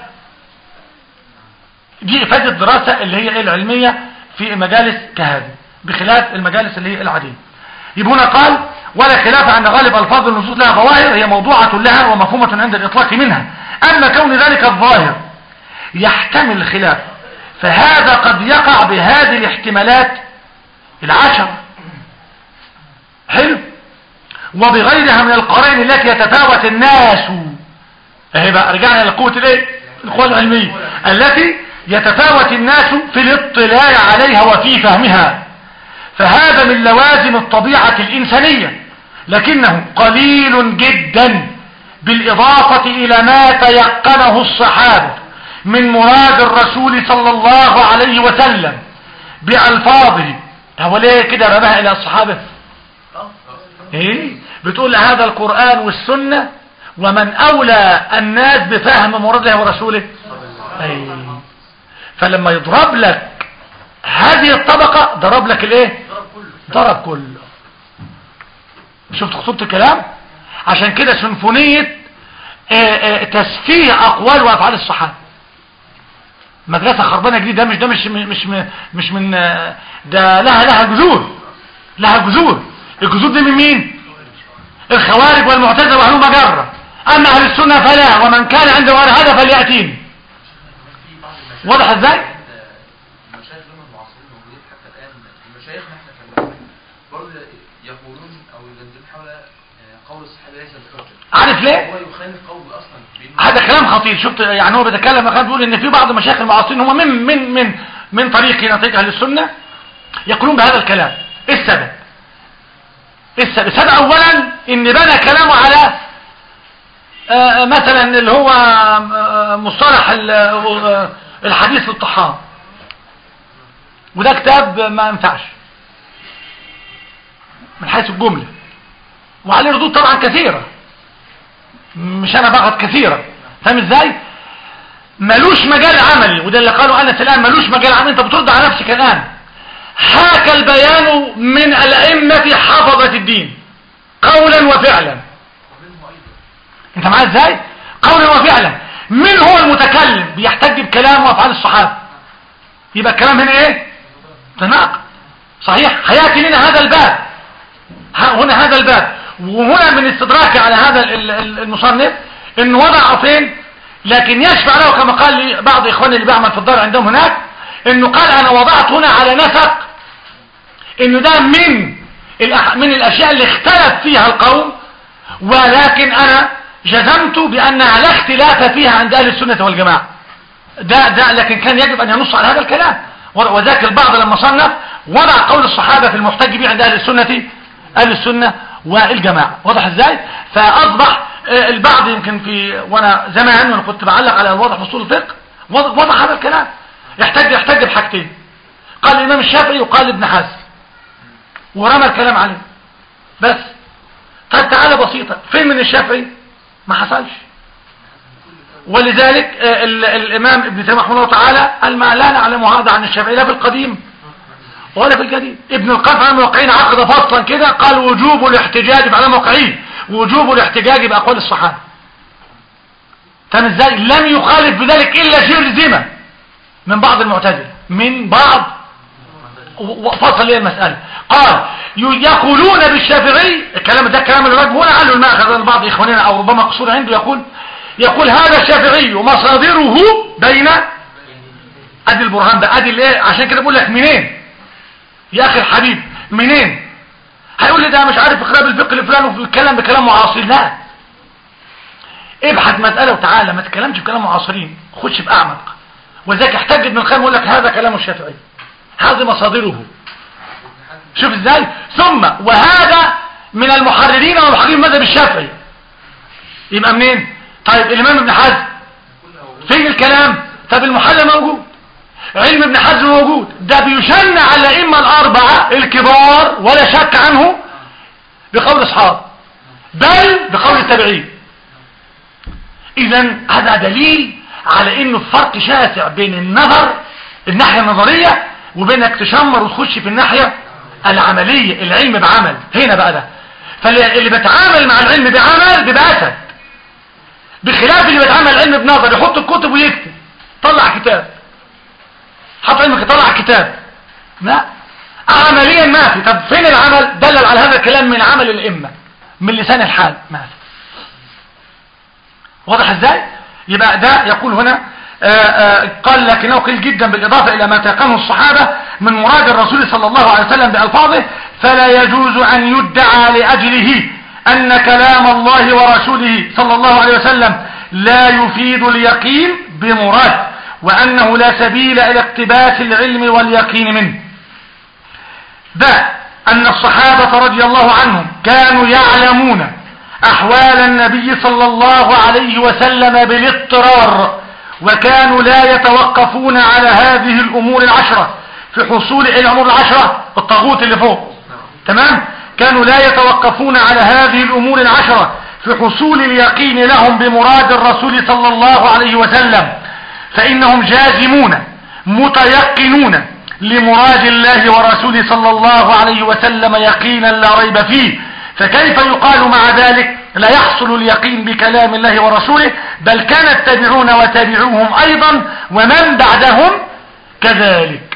دي افاده الدراسه اللي هي ايه العلميه في مجالس كهذه بخلاف المجالس اللي هي العاديه يبقى هنا قال ولا خلاف ان غالب الفاظ النصوص لها ظواهر هي موضوعه لها ومفهومه عند الاطلاق منها اما كون ذلك الظاهر يحتمل الخلاف فهذا قد يقع بهذه الاحتمالات العشر حلو وبغيرها من القرائن التي يتفاوت الناس اهي بقى رجعنا لقوة الايه القوة العلمية التي يتفاوت الناس في الاطلاع عليها وفي فهمها فهذا من لوازم الطبيعة الإنسانية لكنه قليل جدا بالإضافة إلى ما تيقنه الصحابة من مراد الرسول صلى الله عليه وسلم بألفاظه هو ليه كده رماها إلى الصحابة ايه بتقول هذا القرآن والسنة ومن أولى الناس بفهم مراد الله ورسوله أي فلما يضرب لك هذه الطبقة ضرب لك الايه ضرب كله شفت خطوط الكلام عشان كده سنفونية آه، آه، تسفيه أقوال وأفعال الصحابة مدرسة خربانة جديدة ده مش ده مش مش مش من آه، ده لها لها جذور لها جذور الجذور دي من مين الخوارج والمعتزله وهلم جرة اما اهل السنه فلا ومن كان عنده غير هذا فلياتيني واضح ازاي المشايخ دول المعاصرين موجودين حتى الان المشايخ احنا كمان برضه يقولون او يجددون حول آه، قول الصحابه ليس بحجه عارف ليه هو يخالف قول اصلا بأنه- هذا كلام خطير شفت يعني هو بيتكلم كان بيقول ان في بعض مشايخ المعاصرين هم من من من من طريق نطيق اهل السنه يقولون بهذا الكلام ايه السبب ايه السبب السبب اولا ان بنى كلامه على آه، مثلا اللي هو آه، مصطلح ال- آه، الحديث الطحان وده كتاب ما ينفعش من حيث الجمله وعليه ردود طبعا كثيره مش انا فقط كثيرا فاهم ازاي ملوش مجال عملي وده اللي قالوا انس الان ملوش مجال عملي انت بترد على نفسك الان حاك البيان من الائمه حفظه الدين قولا وفعلا انت معايا ازاي قولا وفعلا من هو المتكلم بيحتج بكلام وافعال الصحابه يبقى الكلام هنا ايه تناقض صحيح هياتي لنا هذا الباب ها- هنا هذا الباب وهنا من استدراكي على هذا ال- ال- المصنف انه وضع فين لكن يشفع له كما قال لي بعض اخواني اللي بيعمل في الدار عندهم هناك انه قال انا وضعت هنا على نسق انه ده من الأح- من الاشياء اللي اختلف فيها القوم ولكن انا جزمت بانها لا اختلاف فيها عند اهل السنه والجماعه ده ده لكن كان يجب ان ينص على هذا الكلام و- وذاك البعض لما صنف وضع قول الصحابه في المحتج به عند اهل السنه اهل السنه والجماعه واضح ازاي فاصبح آه، البعض يمكن في وانا زمان وانا كنت بعلق على الوضع في اصول الفقه وضع وضع هذا الكلام يحتاج يحتاج بحاجتين قال الامام الشافعي وقال ابن حزم ورمى الكلام عليه بس طيب تعالى بسيطه فين من الشافعي ما حصلش ولذلك آه، ال- الإمام ابن تيمية رحمه الله تعالى قال ما لا نعلم هذا عن الشافعي لا في القديم ولا في الجديد ابن القيم في الموقعين عقد فصلا كده قال وجوب الاحتجاج على موقعين وجوب الاحتجاج بأقوال الصحابة فاهم ازاي لم يخالف بذلك إلا شرذمة من بعض المعتزلة من بعض و- و- فصل لي المسألة قال يقولون بالشافعي الكلام ده كلام الراجل هنا عنه الماخذ بعض اخواننا او ربما قصور عنده يقول يقول هذا الشافعي مصادره بين ادي البرهان ده ادي الايه عشان كده بقول لك منين يا اخي الحبيب منين هيقول لي ده مش عارف اقراب الفقه لفلان وبيتكلم بكلام معاصر لا ابحث مسألة وتعالى ما تتكلمش بكلام معاصرين خش بأعمق وذاك احتج ابن القيم يقول لك هذا كلام الشافعي هذه مصادره شوف ازاي ثم وهذا من المحررين والمحررين مذهب الشافعي يبقى منين طيب الامام ابن حزم فين الكلام طب المحرر موجود علم ابن حزم موجود ده بيشن على الائمه الاربعه الكبار ولا شك عنه بقول اصحاب بل بقول التابعين اذا هذا دليل على انه الفرق شاسع بين النظر الناحيه النظريه وبينك تشمر وتخش في الناحيه العمليه العلم بعمل هنا بقى ده فاللي بيتعامل مع العلم بعمل بيبقى اسد بخلاف اللي بيتعامل العلم بنظر يحط الكتب ويكتب طلع كتاب حط علمك طلع كتاب لا عمليا ما في طب فين العمل دلل على هذا الكلام من عمل الائمه من لسان الحال ما في واضح ازاي يبقى ده يقول هنا آآ آآ قال لكنه قيل جدا بالإضافة إلى ما تيقنه الصحابة من مراد الرسول صلى الله عليه وسلم بألفاظه فلا يجوز أن يدعى لأجله أن كلام الله ورسوله صلى الله عليه وسلم لا يفيد اليقين بمراد وأنه لا سبيل إلى اقتباس العلم واليقين منه ده أن الصحابة رضي الله عنهم كانوا يعلمون أحوال النبي صلى الله عليه وسلم بالاضطرار وكانوا لا يتوقفون على هذه الأمور العشرة في حصول الأمور العشرة الطاغوت اللي فوق تمام كانوا لا يتوقفون على هذه الأمور العشرة في حصول اليقين لهم بمراد الرسول صلى الله عليه وسلم فإنهم جازمون متيقنون لمراد الله ورسوله صلى الله عليه وسلم يقينا لا ريب فيه فكيف يقال مع ذلك لا يحصل اليقين بكلام الله ورسوله بل كان التابعون وتابعوهم أيضا ومن بعدهم كذلك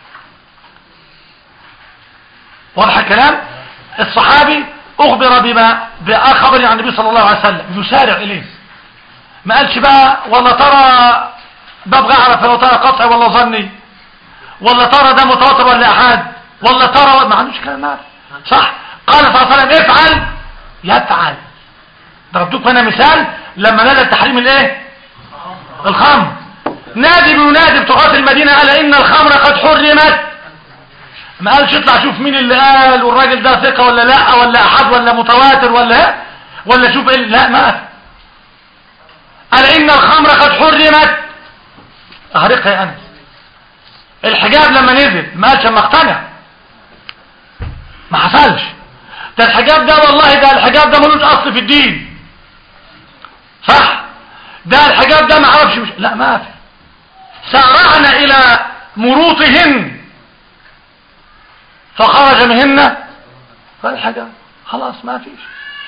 واضح الكلام الصحابي أخبر بما بخبر عن النبي صلى الله عليه وسلم يسارع إليه ما قالش بقى ولا ترى ببغى أعرف لو ترى قطع ولا ظني ولا ترى ده متواتر ولا أحد ولا ترى ما عندوش كلام صح قال صلى الله عليه وسلم افعل يفعل ضربتوك هنا مثال لما نزل تحريم الايه الخمر نادي بينادي بتغاة المدينة قال ان الخمر قد حرمت ما قالش اطلع شوف مين اللي قال والراجل ده ثقة ولا لا ولا احد ولا متواتر ولا ولا شوف ايه لا ما قال ان الخمر قد حرمت اهرقها يا انس الحجاب لما نزل ما قالش اما اقتنع ما حصلش ده الحجاب ده والله ده الحجاب ده ملوش اصل في الدين صح ده الحجاب ده ما اعرفش مش لا ما في سارعنا الى مروطهن فخرج منهن فالحجاب خلاص ما فيش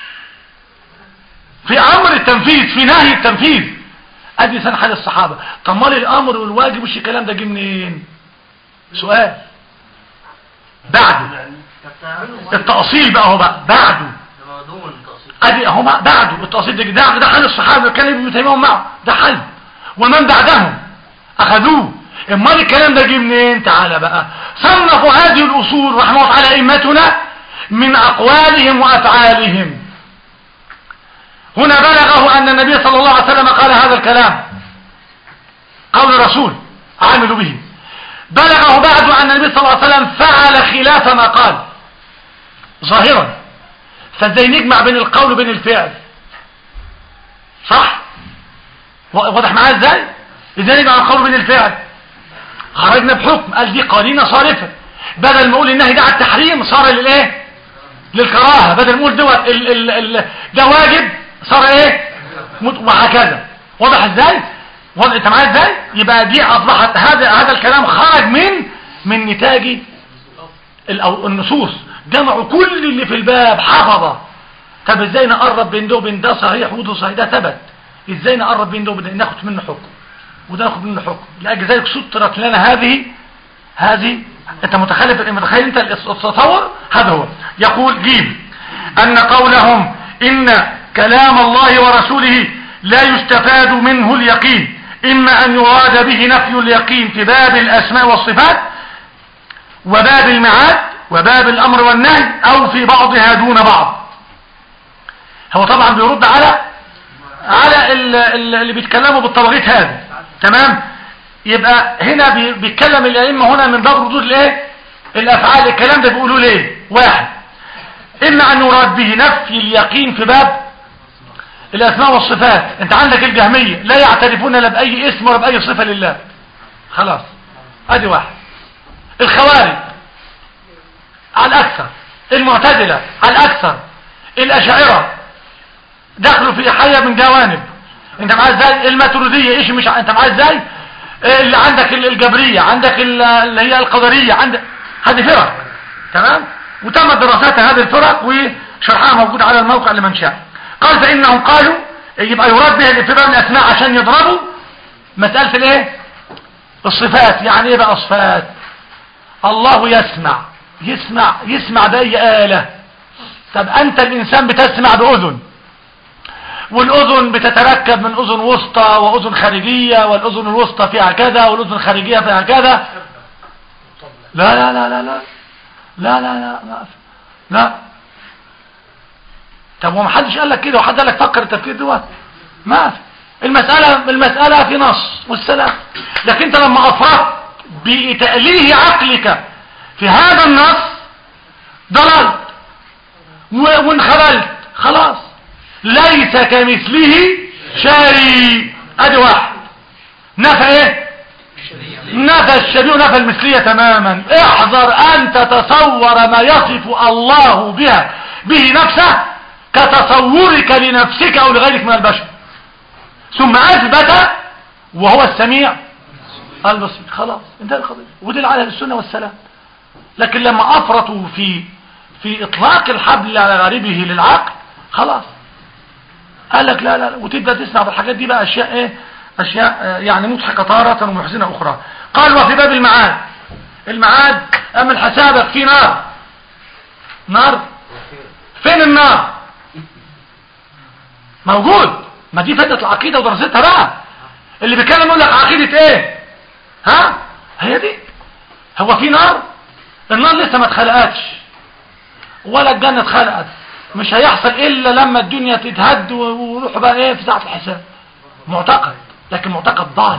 في امر التنفيذ في نهي التنفيذ ادي سنة حال الصحابة طب مال الامر والواجب وش الكلام ده جه منين سؤال بعده التأصيل بقى هو بقى بعده ادي اهو بعده التأصيل ده ده, ده حال الصحابة كان ابن تيمية معه ده حل ومن بعدهم اخذوه امال الكلام ده جه منين تعالى بقى صنفوا هذه الاصول رحمه الله على ائمتنا من اقوالهم وافعالهم هنا بلغه ان النبي صلى الله عليه وسلم قال هذا الكلام قول الرسول عامل به بلغه بعد أن النبي صلى الله عليه وسلم فعل خلاف ما قال ظاهرا فازاي نجمع بين القول وبين الفعل صح واضح معايا ازاي ازاي نجمع القول وبين الفعل خرجنا بحكم قال دي قرينه صارفه بدل ما اقول النهي ده على التحريم صار للايه للكراهه بدل ما اقول دوت ال ال ال ده واجب صار ايه وهكذا واضح ازاي واضح انت معايا ازاي يبقى دي اصبحت هذا هذا الكلام خرج من من نتاج النصوص جمعوا كل اللي في الباب حفظه طب ازاي نقرب بين ده وبين ده صحيح وده صحيح ده ثبت ازاي نقرب بين ده وبين ده ناخد منه حكم وده ناخد منه حكم لاجل ذلك سطرت لنا هذه هذه انت متخيل متخيل انت التصور هذا هو يقول جيم أن قولهم إن كلام الله ورسوله لا يستفاد منه اليقين إما أن يراد به نفي اليقين في باب الأسماء والصفات وباب المعاد وباب الأمر والنهي أو في بعضها دون بعض هو طبعا بيرد على على ال- ال- اللي بيتكلموا بالطواغيت هذا تمام يبقى هنا بي- بيتكلم الأئمة هنا من باب ردود الايه الأفعال الكلام ده بيقولوا ليه واحد إما أن يراد به نفي اليقين في باب الأسماء والصفات أنت عندك الجهمية لا يعترفون لا بأي اسم ولا بأي صفة لله خلاص ادي واحد الخوارج على الأكثر المعتزلة على الأكثر الأشاعرة دخلوا في حية من جوانب انت معاه ازاي الماتريدية ايش مش ع- انت معاه ازاي اللي عندك ال- الجبرية عندك ال- اللي هي القدرية عندك هذه فرق تمام وتمت دراسات هذه الفرق وشرحها موجود على الموقع لمن شاء قال فإنهم قالوا يبقى يراد بها الاتباع الأسماء عشان يضربوا مسألة الايه الصفات يعني ايه بقى صفات الله يسمع يسمع يسمع بأي آلة طب أنت الإنسان بتسمع بأذن والأذن بتتركب من أذن وسطى وأذن خارجية والأذن الوسطى فيها كذا والأذن الخارجية فيها كذا لا لا لا لا لا لا لا لا لا, لا. طب وما حدش قال لك كده وحد قال لك فكر التفكير دوت ما في المسألة المسألة في نص والسلام لكن انت لما افرطت بتأليه عقلك في هذا النص ضللت و- وانخللت خلاص ليس كمثله شيء ادي واحد نفى ايه نفى الشبيه ونفى المثلية تماما احذر ان تتصور ما يصف الله بها به نفسه كتصورك لنفسك او لغيرك من البشر ثم اثبت وهو السميع البصير خلاص انتهى القضية ودل على السنة والسلام لكن لما افرطوا في في اطلاق الحبل على غاربه للعقل خلاص قال لك لا لا لا، وتبدا تسمع بالحاجات دي بقى اشياء ايه اشياء آه، يعني مضحكه تاره ومحزنه اخرى قال وفي باب المعاد المعاد اعمل حسابك في نار نار فين النار موجود ما دي فائده العقيده ودراستها بقى اللي بيتكلم يقول لك عقيده ايه ها هي دي هو في نار النار لسه ما اتخلقتش ولا الجنة اتخلقت مش هيحصل الا لما الدنيا تتهد و- ويروحوا بقى ايه في ساعة الحساب معتقد لكن معتقد ضال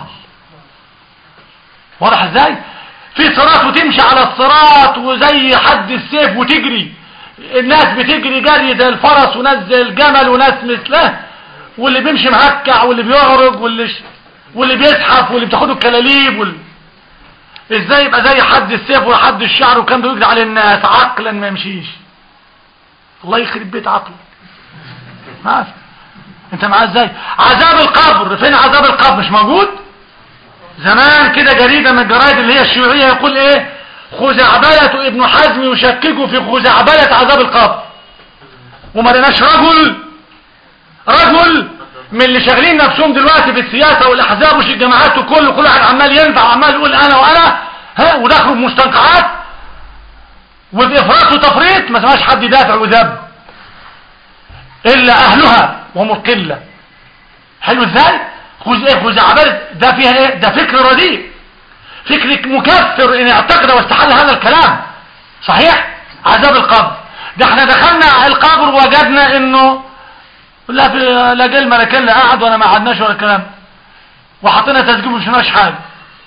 واضح ازاي في صراط وتمشي على الصراط وزي حد السيف وتجري الناس بتجري جري زي الفرس وناس زي الجمل وناس مثله واللي بيمشي مهكع واللي بيعرج واللي ش... واللي بيزحف واللي بتاخده الكلاليب وال... ازاي يبقى زي حد السيف وحد الشعر وكان بيجري على الناس عقلا ما يمشيش الله يخرب بيت عقله ما في انت معاه ازاي عذاب القبر فين عذاب القبر مش موجود زمان كده جريدة من الجرايد اللي هي الشيوعية يقول ايه خزعبلة ابن حزم يشكك في خزعبلة عذاب القبر وما لناش رجل رجل من اللي شغالين نفسهم دلوقتي في السياسة والاحزاب وش الجماعات وكل كل واحد عمال ينفع وعمال يقول انا وانا ها ودخلوا بمستنقعات وبإفراط وتفريط ما سمعش حد يدافع وذب إلا أهلها وهم القلة حلو ازاي خز ايه خزعبلة ده فيها ايه ده فكر رديء فكر مكفر ان اعتقد واستحل هذا الكلام صحيح عذاب القبر ده احنا دخلنا القبر وجدنا انه لا في لا جه الملكين لا قعد ولا ما قعدناش ولا الكلام وحطينا تسجيل مش شفناش حاجه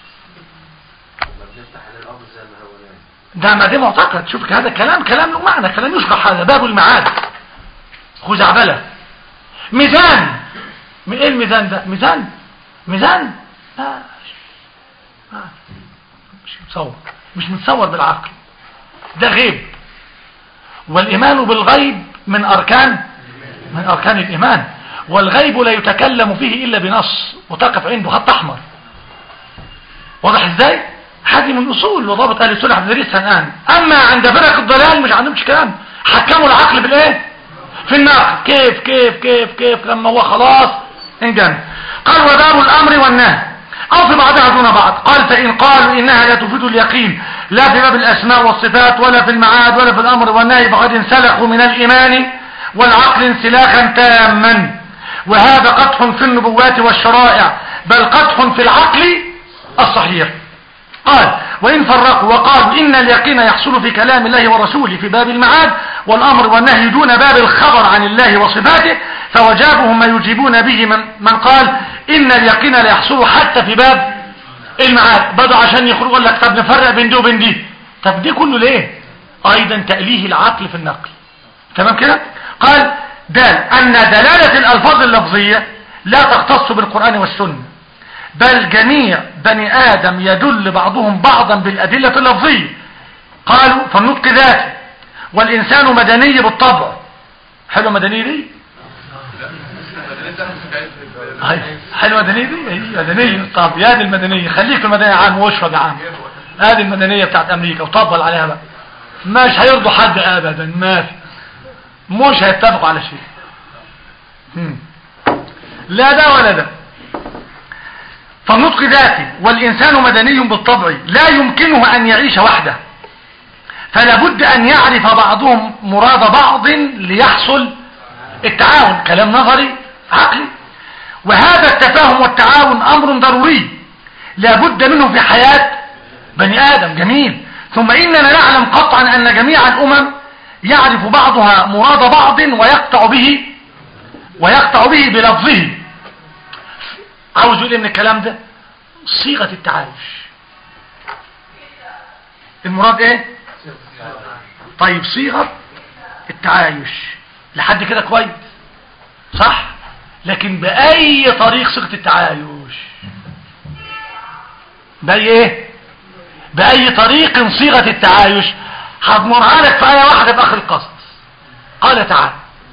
بنفتح على الأرض زي ما هو نايم ده ما ده معتقد شوف هذا كلام كلام له معنى كلام يشرح هذا باب المعاد خزعبلة ميزان م- ايه الميزان ده ميزان ميزان لا آه. مش متصور مش متصور بالعقل ده غيب والإيمان بالغيب من أركان من أركان الإيمان والغيب لا يتكلم فيه إلا بنص وتقف عنده خط أحمر واضح ازاي هذه من اصول وضابط اهل السنه هندرسها الان اما عند فرق الضلال مش عندهمش كلام حكموا العقل بالايه في النقل كيف كيف كيف كيف لما هو خلاص انجن قال وباب الامر والنهي او في بعضها دون بعض قال فان قالوا انها لا تفيد اليقين لا في باب الأسماء والصفات ولا في المعاد ولا في الأمر والنهي فقد انسلخوا من الإيمان والعقل انسلاخا تاما وهذا قدح في النبوات والشرائع بل قدح في العقل الصحيح قال وإن فرقوا وقالوا إن اليقين يحصل في كلام الله ورسوله في باب المعاد والأمر والنهي دون باب الخبر عن الله وصفاته فوجابهم ما يجيبون به من, من قال إن اليقين لا يحصل حتى في باب المعاد بدأ عشان يخرج يقول لك طب نفرق بين دي وبين دي طب دي كله ليه أيضا تأليه العقل في النقل تمام كده قال دال أن دلالة الألفاظ اللفظية لا تختص بالقرآن والسنة بل جميع بني آدم يدل بعضهم بعضا بالأدلة اللفظية قالوا فالنطق ذاتي والإنسان مدني بالطبع حلو مدني دي هاي حلوة مدنية دي هي مدنية طب يا دي المدنية خليك في المدنية عام واشرب يا عام هذه المدنية بتاعت أمريكا وطبل عليها بقى مش هيرضوا حد أبدا ما في مش هيتفقوا على شيء هم. لا ده ولا ده فالنطق ذاتي والإنسان مدني بالطبع لا يمكنه أن يعيش وحده فلا بد أن يعرف بعضهم مراد بعض ليحصل التعاون كلام نظري عقلي وهذا التفاهم والتعاون أمر ضروري لا بد منه في حياة بني آدم جميل ثم إننا نعلم قطعا أن جميع الأمم يعرف بعضها مراد بعض ويقطع به ويقطع به بلفظه عاوز يقول إيه من الكلام ده صيغة التعايش المراد ايه طيب صيغة التعايش لحد كده كويس صح لكن بأي طريق صيغة التعايش بأي ايه بأي طريق صيغة التعايش هضمرها لك في آية واحدة في آخر القصص قال تعالى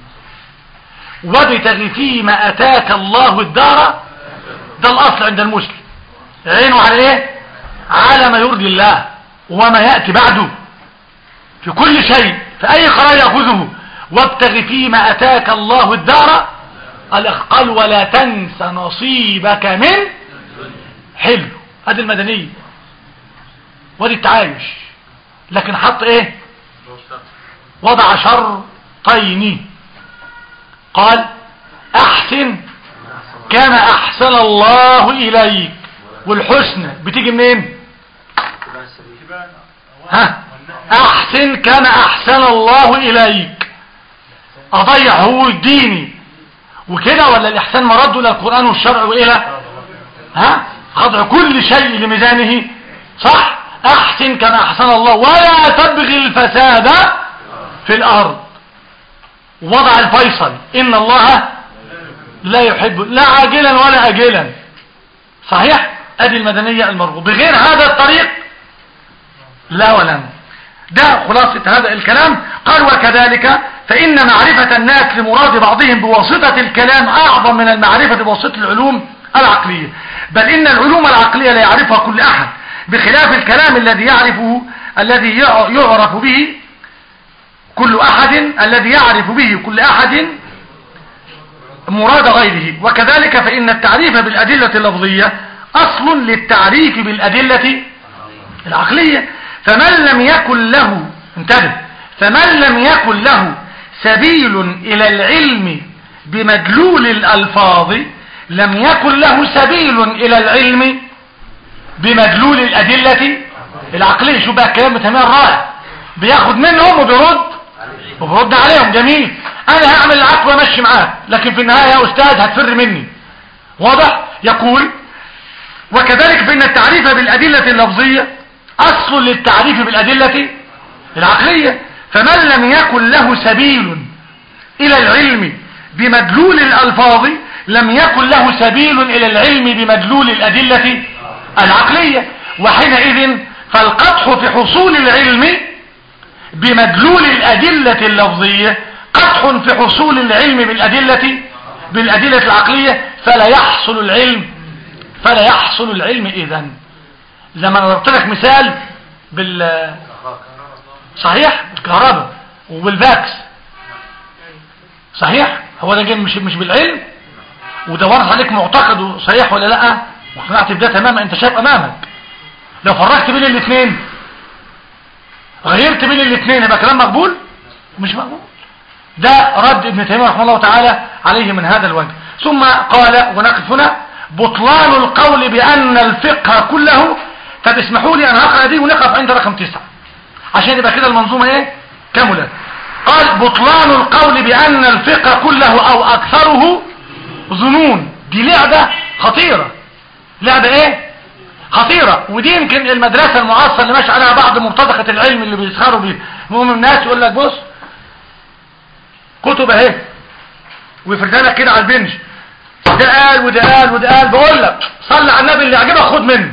وابتغ فيما أتاك الله الدار ده الأصل عند المسلم عينه على ايه على ما يرضي الله وما يأتي بعده في كل شيء في أي قرار يأخذه وابتغ فيما أتاك الله الدار قال ولا تنس نصيبك من حلو هذه المدنية ودي التعايش لكن حط ايه وضع شرطين قال احسن كما احسن الله اليك والحسنى بتيجي منين ها احسن كما احسن الله اليك اضيع هو الديني وكده ولا الاحسان مرده الى القرآن والشرع والى ها خضع كل شيء لميزانه صح احسن كما احسن الله ولا تبغي الفساد في الارض وضع الفيصل ان الله لا يحب لا عاجلا ولا اجلا صحيح ادي المدنية المرغوب بغير هذا الطريق لا ولا ده خلاصة هذا الكلام قال وكذلك فإن معرفة الناس لمراد بعضهم بواسطة الكلام أعظم من المعرفة بواسطة العلوم العقلية بل إن العلوم العقلية لا يعرفها كل أحد بخلاف الكلام الذي يعرفه الذي يعرف به كل أحد الذي يعرف به كل أحد مراد غيره وكذلك فإن التعريف بالأدلة اللفظية أصل للتعريف بالأدلة العقلية فمن لم يكن له انتبه فمن لم يكن له سبيل إلى العلم بمدلول الألفاظ لم يكن له سبيل إلى العلم بمدلول الأدلة العقلية شو بقى الكلام تمام رائع بياخد منهم وبيرد وبيرد عليهم جميل انا هعمل العقل وامشي معاك لكن في النهاية يا استاذ هتفر مني واضح يقول وكذلك فإن التعريف بالأدلة اللفظية أصل للتعريف بالأدلة العقلية فمن لم يكن له سبيل إلى العلم بمدلول الألفاظ لم يكن له سبيل إلى العلم بمدلول الأدلة العقلية وحينئذ فالقطح في حصول العلم بمدلول الأدلة اللفظية قطح في حصول العلم بالأدلة بالأدلة العقلية فلا يحصل العلم فلا يحصل العلم إذن لما ضربت لك مثال بال صحيح الكهرباء وبالفاكس صحيح هو ده جاي مش مش بالعلم وده ورث عليك معتقد صحيح ولا لا واقتنعت بده تماما انت شايف امامك لو فرقت بين الاثنين غيرت بين الاثنين يبقى كلام مقبول مش مقبول ده رد ابن تيمية رحمه الله تعالى عليه من هذا الوجه ثم قال ونقف هنا بطلان القول بأن الفقه كله طب اسمحوا لي أنا هقرأ دي ونقف عند رقم تسعة عشان يبقى كده المنظومة ايه كاملة قال بطلان القول بأن الفقه كله أو أكثره ظنون دي لعبة خطيرة لعبة ايه خطيرة ودي يمكن المدرسة المعاصرة اللي ماشي عليها بعض مرتزقة العلم اللي بيسخروا بيه المهم الناس يقول لك بص كتب اهي ويفردها لك كده على البنج ده قال وده قال وده قال بقول لك صلي على النبي اللي يعجبك خد منه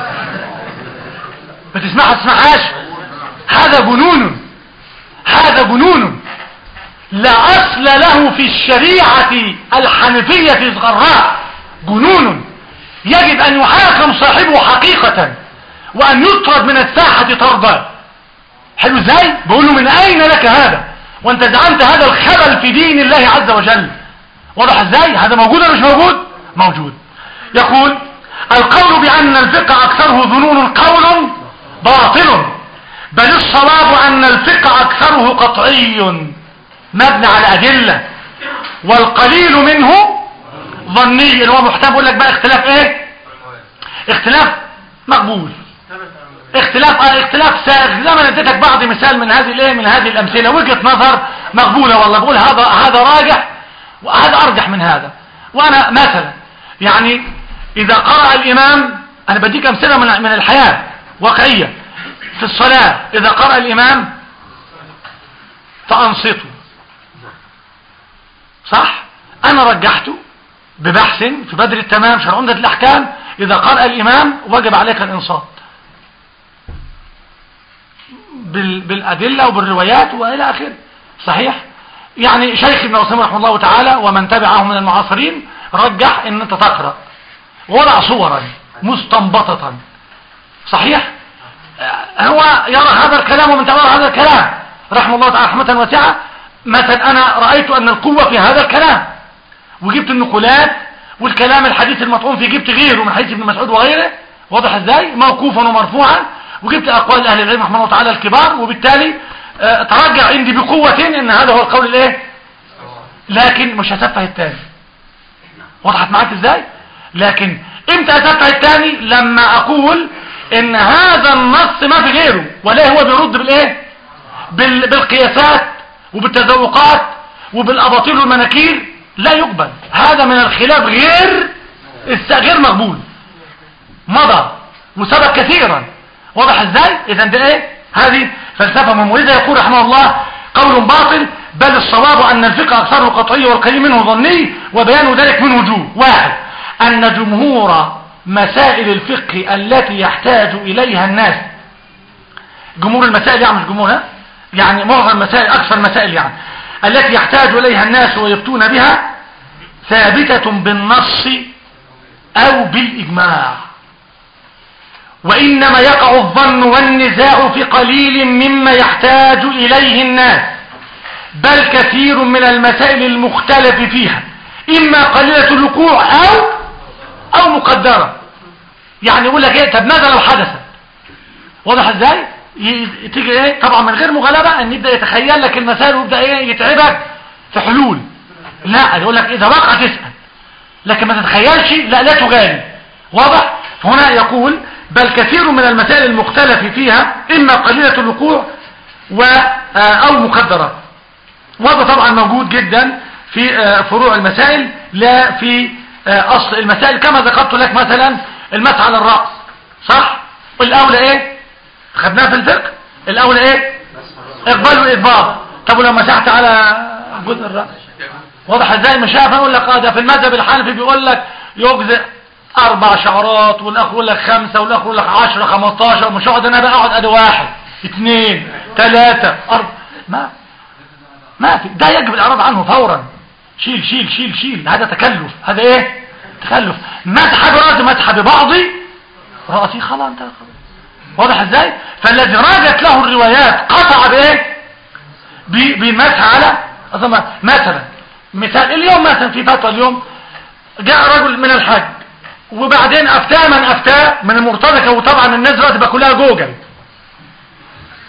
بتسمعها تسمعهاش هذا جنون هذا جنون لا أصل له في الشريعة الحنفية الغراء جنون يجب أن يحاكم صاحبه حقيقة وأن يطرد من الساحة طردا حلو ازاي بقول له من أين لك هذا وانت زعمت هذا الخبل في دين الله عز وجل واضح ازاي هذا موجود ولا مش موجود موجود يقول القول بأن الفقه أكثره ظنون قول باطل بل الصواب أن الفقه أكثره قطعي مبني على أدلة والقليل منه ظني اللي هو محتاج يقول لك بقى اختلاف ايه اختلاف مقبول اختلاف اه اختلاف سائغ زي ما اديتك بعض مثال من هذه الايه من هذه الامثله وجهه نظر مقبوله والله بقول هذا هذا راجح وهذا ارجح من هذا وانا مثلا يعني اذا قرأ الامام انا بديك امثله من من الحياه واقعيه في الصلاه اذا قرأ الامام فانصتوا صح انا رجحته ببحث في بدر التمام شرع عمدة الاحكام اذا قرأ الامام وجب عليك الانصات بال بالادلة وبالروايات والى اخره صحيح يعني شيخ ابن عثيمين رحمه الله تعالى ومن تبعه من المعاصرين رجح ان انت تقرأ وضع صورا مستنبطة صحيح هو يرى هذا الكلام ومن تبعه هذا الكلام رحمه الله تعالى رحمة واسعة مثلا انا رأيت ان القوة في هذا الكلام وجبت النقولات والكلام الحديث المطعون فيه جبت غيره من حديث ابن مسعود وغيره واضح ازاي موقوفا ومرفوعا وجبت اقوال اهل العلم رحمه الله تعالى الكبار وبالتالي آه ترجع عندي بقوة ان هذا هو القول الايه لكن مش هسفه التاني وضحت معاك ازاي لكن امتى اسفه التاني لما اقول ان هذا النص ما في غيره ولا هو بيرد بالايه بال بالقياسات وبالتذوقات وبالاباطيل والمناكير لا يقبل هذا من الخلاف غير غير مقبول مضى وسبق كثيرا واضح ازاي اذا ده ايه هذه فلسفه مميزه يقول رحمه الله قول باطل بل الصواب ان الفقه اكثره قطعي والقليل منه ظني وبيان ذلك من وجوه واحد ان جمهور مسائل الفقه التي يحتاج اليها الناس جمهور المسائل يعني مش جمهورها يعني معظم مسائل اكثر مسائل يعني التي يحتاج إليها الناس ويفتون بها ثابتة بالنص أو بالإجماع وإنما يقع الظن والنزاع في قليل مما يحتاج إليه الناس بل كثير من المسائل المختلف فيها إما قليلة الوقوع أو أو مقدرة يعني يقول لك إيه طب ماذا لو حدثت واضح إزاي تيجي ايه طبعا من غير مغالبة ان يبدأ يتخيل لك المسائل ويبدأ ايه يتعبك في حلول لا يقول لك اذا وقع تسأل لكن ما تتخيلش لا لا تغالي واضح هنا يقول بل كثير من المسائل المختلف فيها اما قليلة الوقوع و او مقدرة وهذا طبعا موجود جدا في فروع المسائل لا في اصل المسائل كما ذكرت لك مثلا المسح على الرأس صح والاولى ايه خدناها في الفقه الاول ايه اقبال وادبار طب ولو مسحت على جزء الراس واضح ازاي مش عارف اقول لك اه ده في المذهب الحنفي بيقول لك يجزئ اربع شعرات والاخر يقول لك خمسه والاخر يقول لك 10 15 مش هقعد انا بقى اقعد ادي واحد اثنين ثلاثه اربعه ما ما في ده يجب الاعراض عنه فورا شيل شيل شيل شيل هذا تكلف هذا ايه تكلف مسح براسي مسح ببعضي راسي خلاص انت خلاص واضح ازاي فالذي راجت له الروايات قطع بايه بالمسح على مثلا مثال اليوم مثلا في فترة اليوم جاء رجل من الحج وبعدين افتاه من افتاه من المرتزقه وطبعا الناس دلوقتي بقى كلها جوجل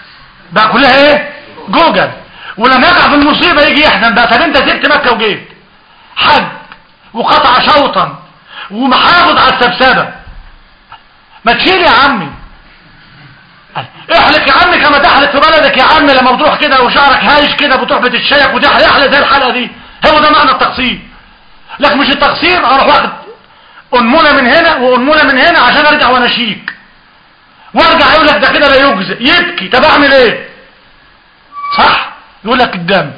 بقى كلها ايه جوجل ولما يقع في المصيبة يجي يحزن بقى طب انت سبت مكة وجيت حج وقطع شوطا ومحافظ على السبسبة ما تشيل يا عمي احلق يا عمي كما تحلق في بلدك يا عمي لما بتروح كده وشعرك هايش كده بتروح بتتشيك وتحلق احلق زي الحلقة دي هو ده معنى التقصير لكن مش التقصير اروح واخد انملة من هنا وانملة من هنا عشان ارجع وانا شيك وارجع يقول لك ده كده لا يجزئ يبكي طب اعمل ايه صح يقول لك الدم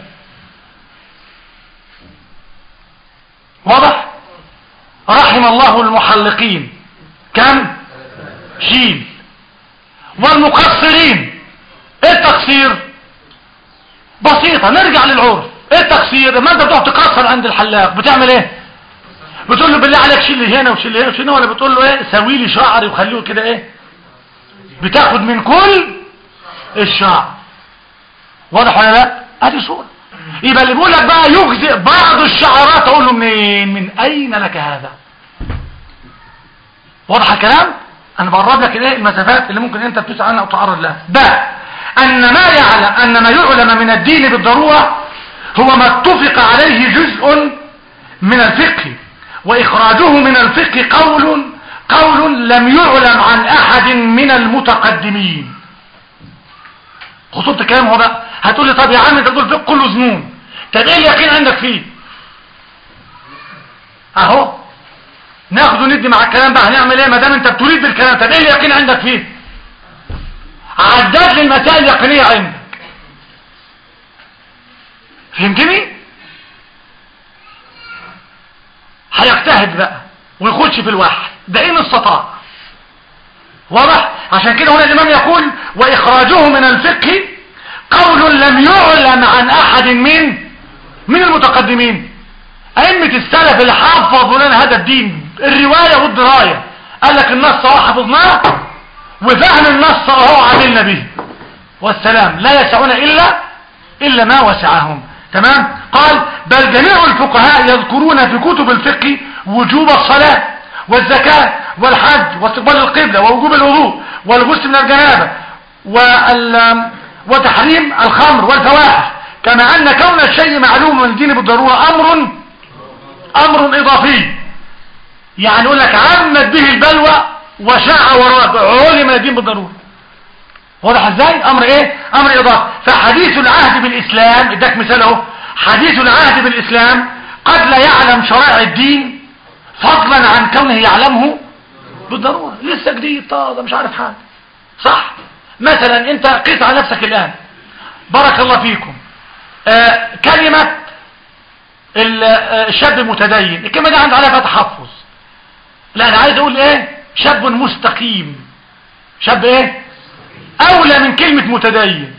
واضح رحم الله المحلقين كم شيل والمقصرين ايه التقصير بسيطة نرجع للعرف ايه التقصير ما انت بتقعد تقصر عند الحلاق بتعمل ايه بتقول له بالله عليك شيل لي هنا وشيل لي هنا وشيل هنا ولا بتقول له ايه سوي لي شعري وخليه كده ايه بتاخد من كل الشعر واضح ولا لا ادي صورة يبقى اللي بيقول لك بقى يجزئ بعض الشعرات اقول له منين من اين لك هذا واضح الكلام انا بقرب لك الايه المسافات اللي ممكن انت بتسأل عنها او تعرض لها ده ان ما يعلم ان ما يعلم من الدين بالضرورة هو ما اتفق عليه جزء من الفقه واخراجه من الفقه قول قول لم يعلم عن احد من المتقدمين خطوط الكلام هو بقى هتقول لي طب يا عم انت تقول فقه كله ظنون طب ايه اليقين عندك فيه اهو ناخد وندي مع الكلام بقى هنعمل ايه ما دام انت بتريد بالكلام طب ايه اليقين عندك فيه عداد لي المسائل اليقينيه عندك فهمتني هيجتهد بقى ويخش في الواحد ده ان استطاع واضح عشان كده هنا الامام يقول واخراجه من الفقه قول لم يعلم عن احد من من المتقدمين ائمه السلف اللي حفظوا لنا هذا الدين الروايه والدرايه قال لك النص اهو حفظناه وفهم النص اهو عملنا به والسلام لا يسعون الا الا ما وسعهم تمام قال بل جميع الفقهاء يذكرون في كتب الفقه وجوب الصلاه والزكاه والحج واستقبال القبله ووجوب الوضوء والغسل من الجنابه وال وتحريم الخمر والفواحش كما ان كون الشيء معلوم من الدين بالضروره امر امر اضافي يعني يقول لك عمت به البلوى وشاع وراء علم الدين بالضروره واضح ازاي امر ايه امر اضافي فحديث العهد بالاسلام اداك مثال اهو حديث العهد بالاسلام قد لا يعلم شرائع الدين فضلا عن كونه يعلمه بالضروره لسه جديد طازه مش عارف حاجه صح مثلا انت قيس على نفسك الان بارك الله فيكم آه كلمة الشاب المتدين الكلمة دي عند عليها فيها تحفظ لا انا عايز اقول ايه شاب مستقيم شاب ايه اولى من كلمة متدين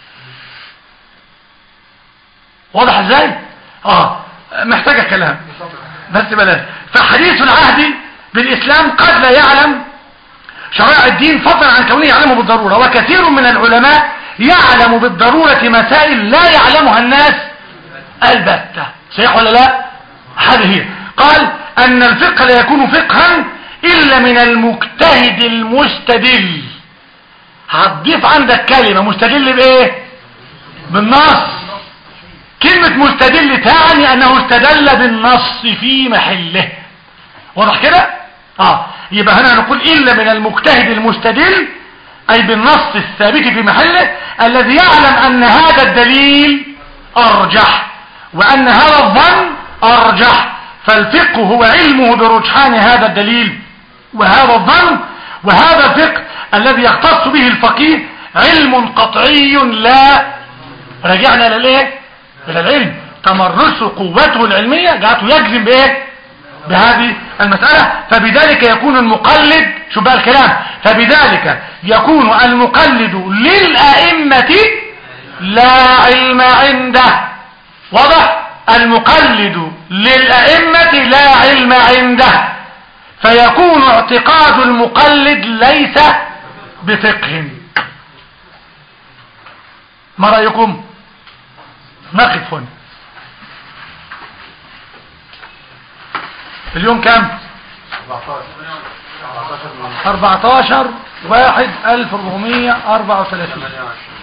واضح ازاي اه محتاجة كلام بس بلاش فحديث العهد بالاسلام قد لا يعلم شرائع الدين فضلا عن كونه يعلمه بالضرورة وكثير من العلماء يعلم بالضرورة مسائل لا يعلمها الناس البتة صحيح ولا لا هذه هي قال ان الفقه لا يكون فقها الا من المجتهد المستدل هتضيف عندك كلمة مستدل بايه بالنص كلمة مستدل تعني انه استدل بالنص في محله واضح كده اه يبقى هنا نقول إلا من المجتهد المستدل أي بالنص الثابت في محله الذي يعلم أن هذا الدليل أرجح وأن هذا الظن أرجح فالفقه هو علمه برجحان هذا الدليل وهذا الظن وهذا الفقه الذي يختص به الفقيه علم قطعي لا رجعنا للايه الى العلم تمرس قوته العلمية جعلته يجزم بايه بهذه المسألة فبذلك يكون المقلد شو بقى الكلام فبذلك يكون المقلد للأئمة لا علم عنده واضح المقلد للأئمة لا علم عنده فيكون اعتقاد المقلد ليس بفقه ما رأيكم نقف هنا اليوم كام 14 واحد 1434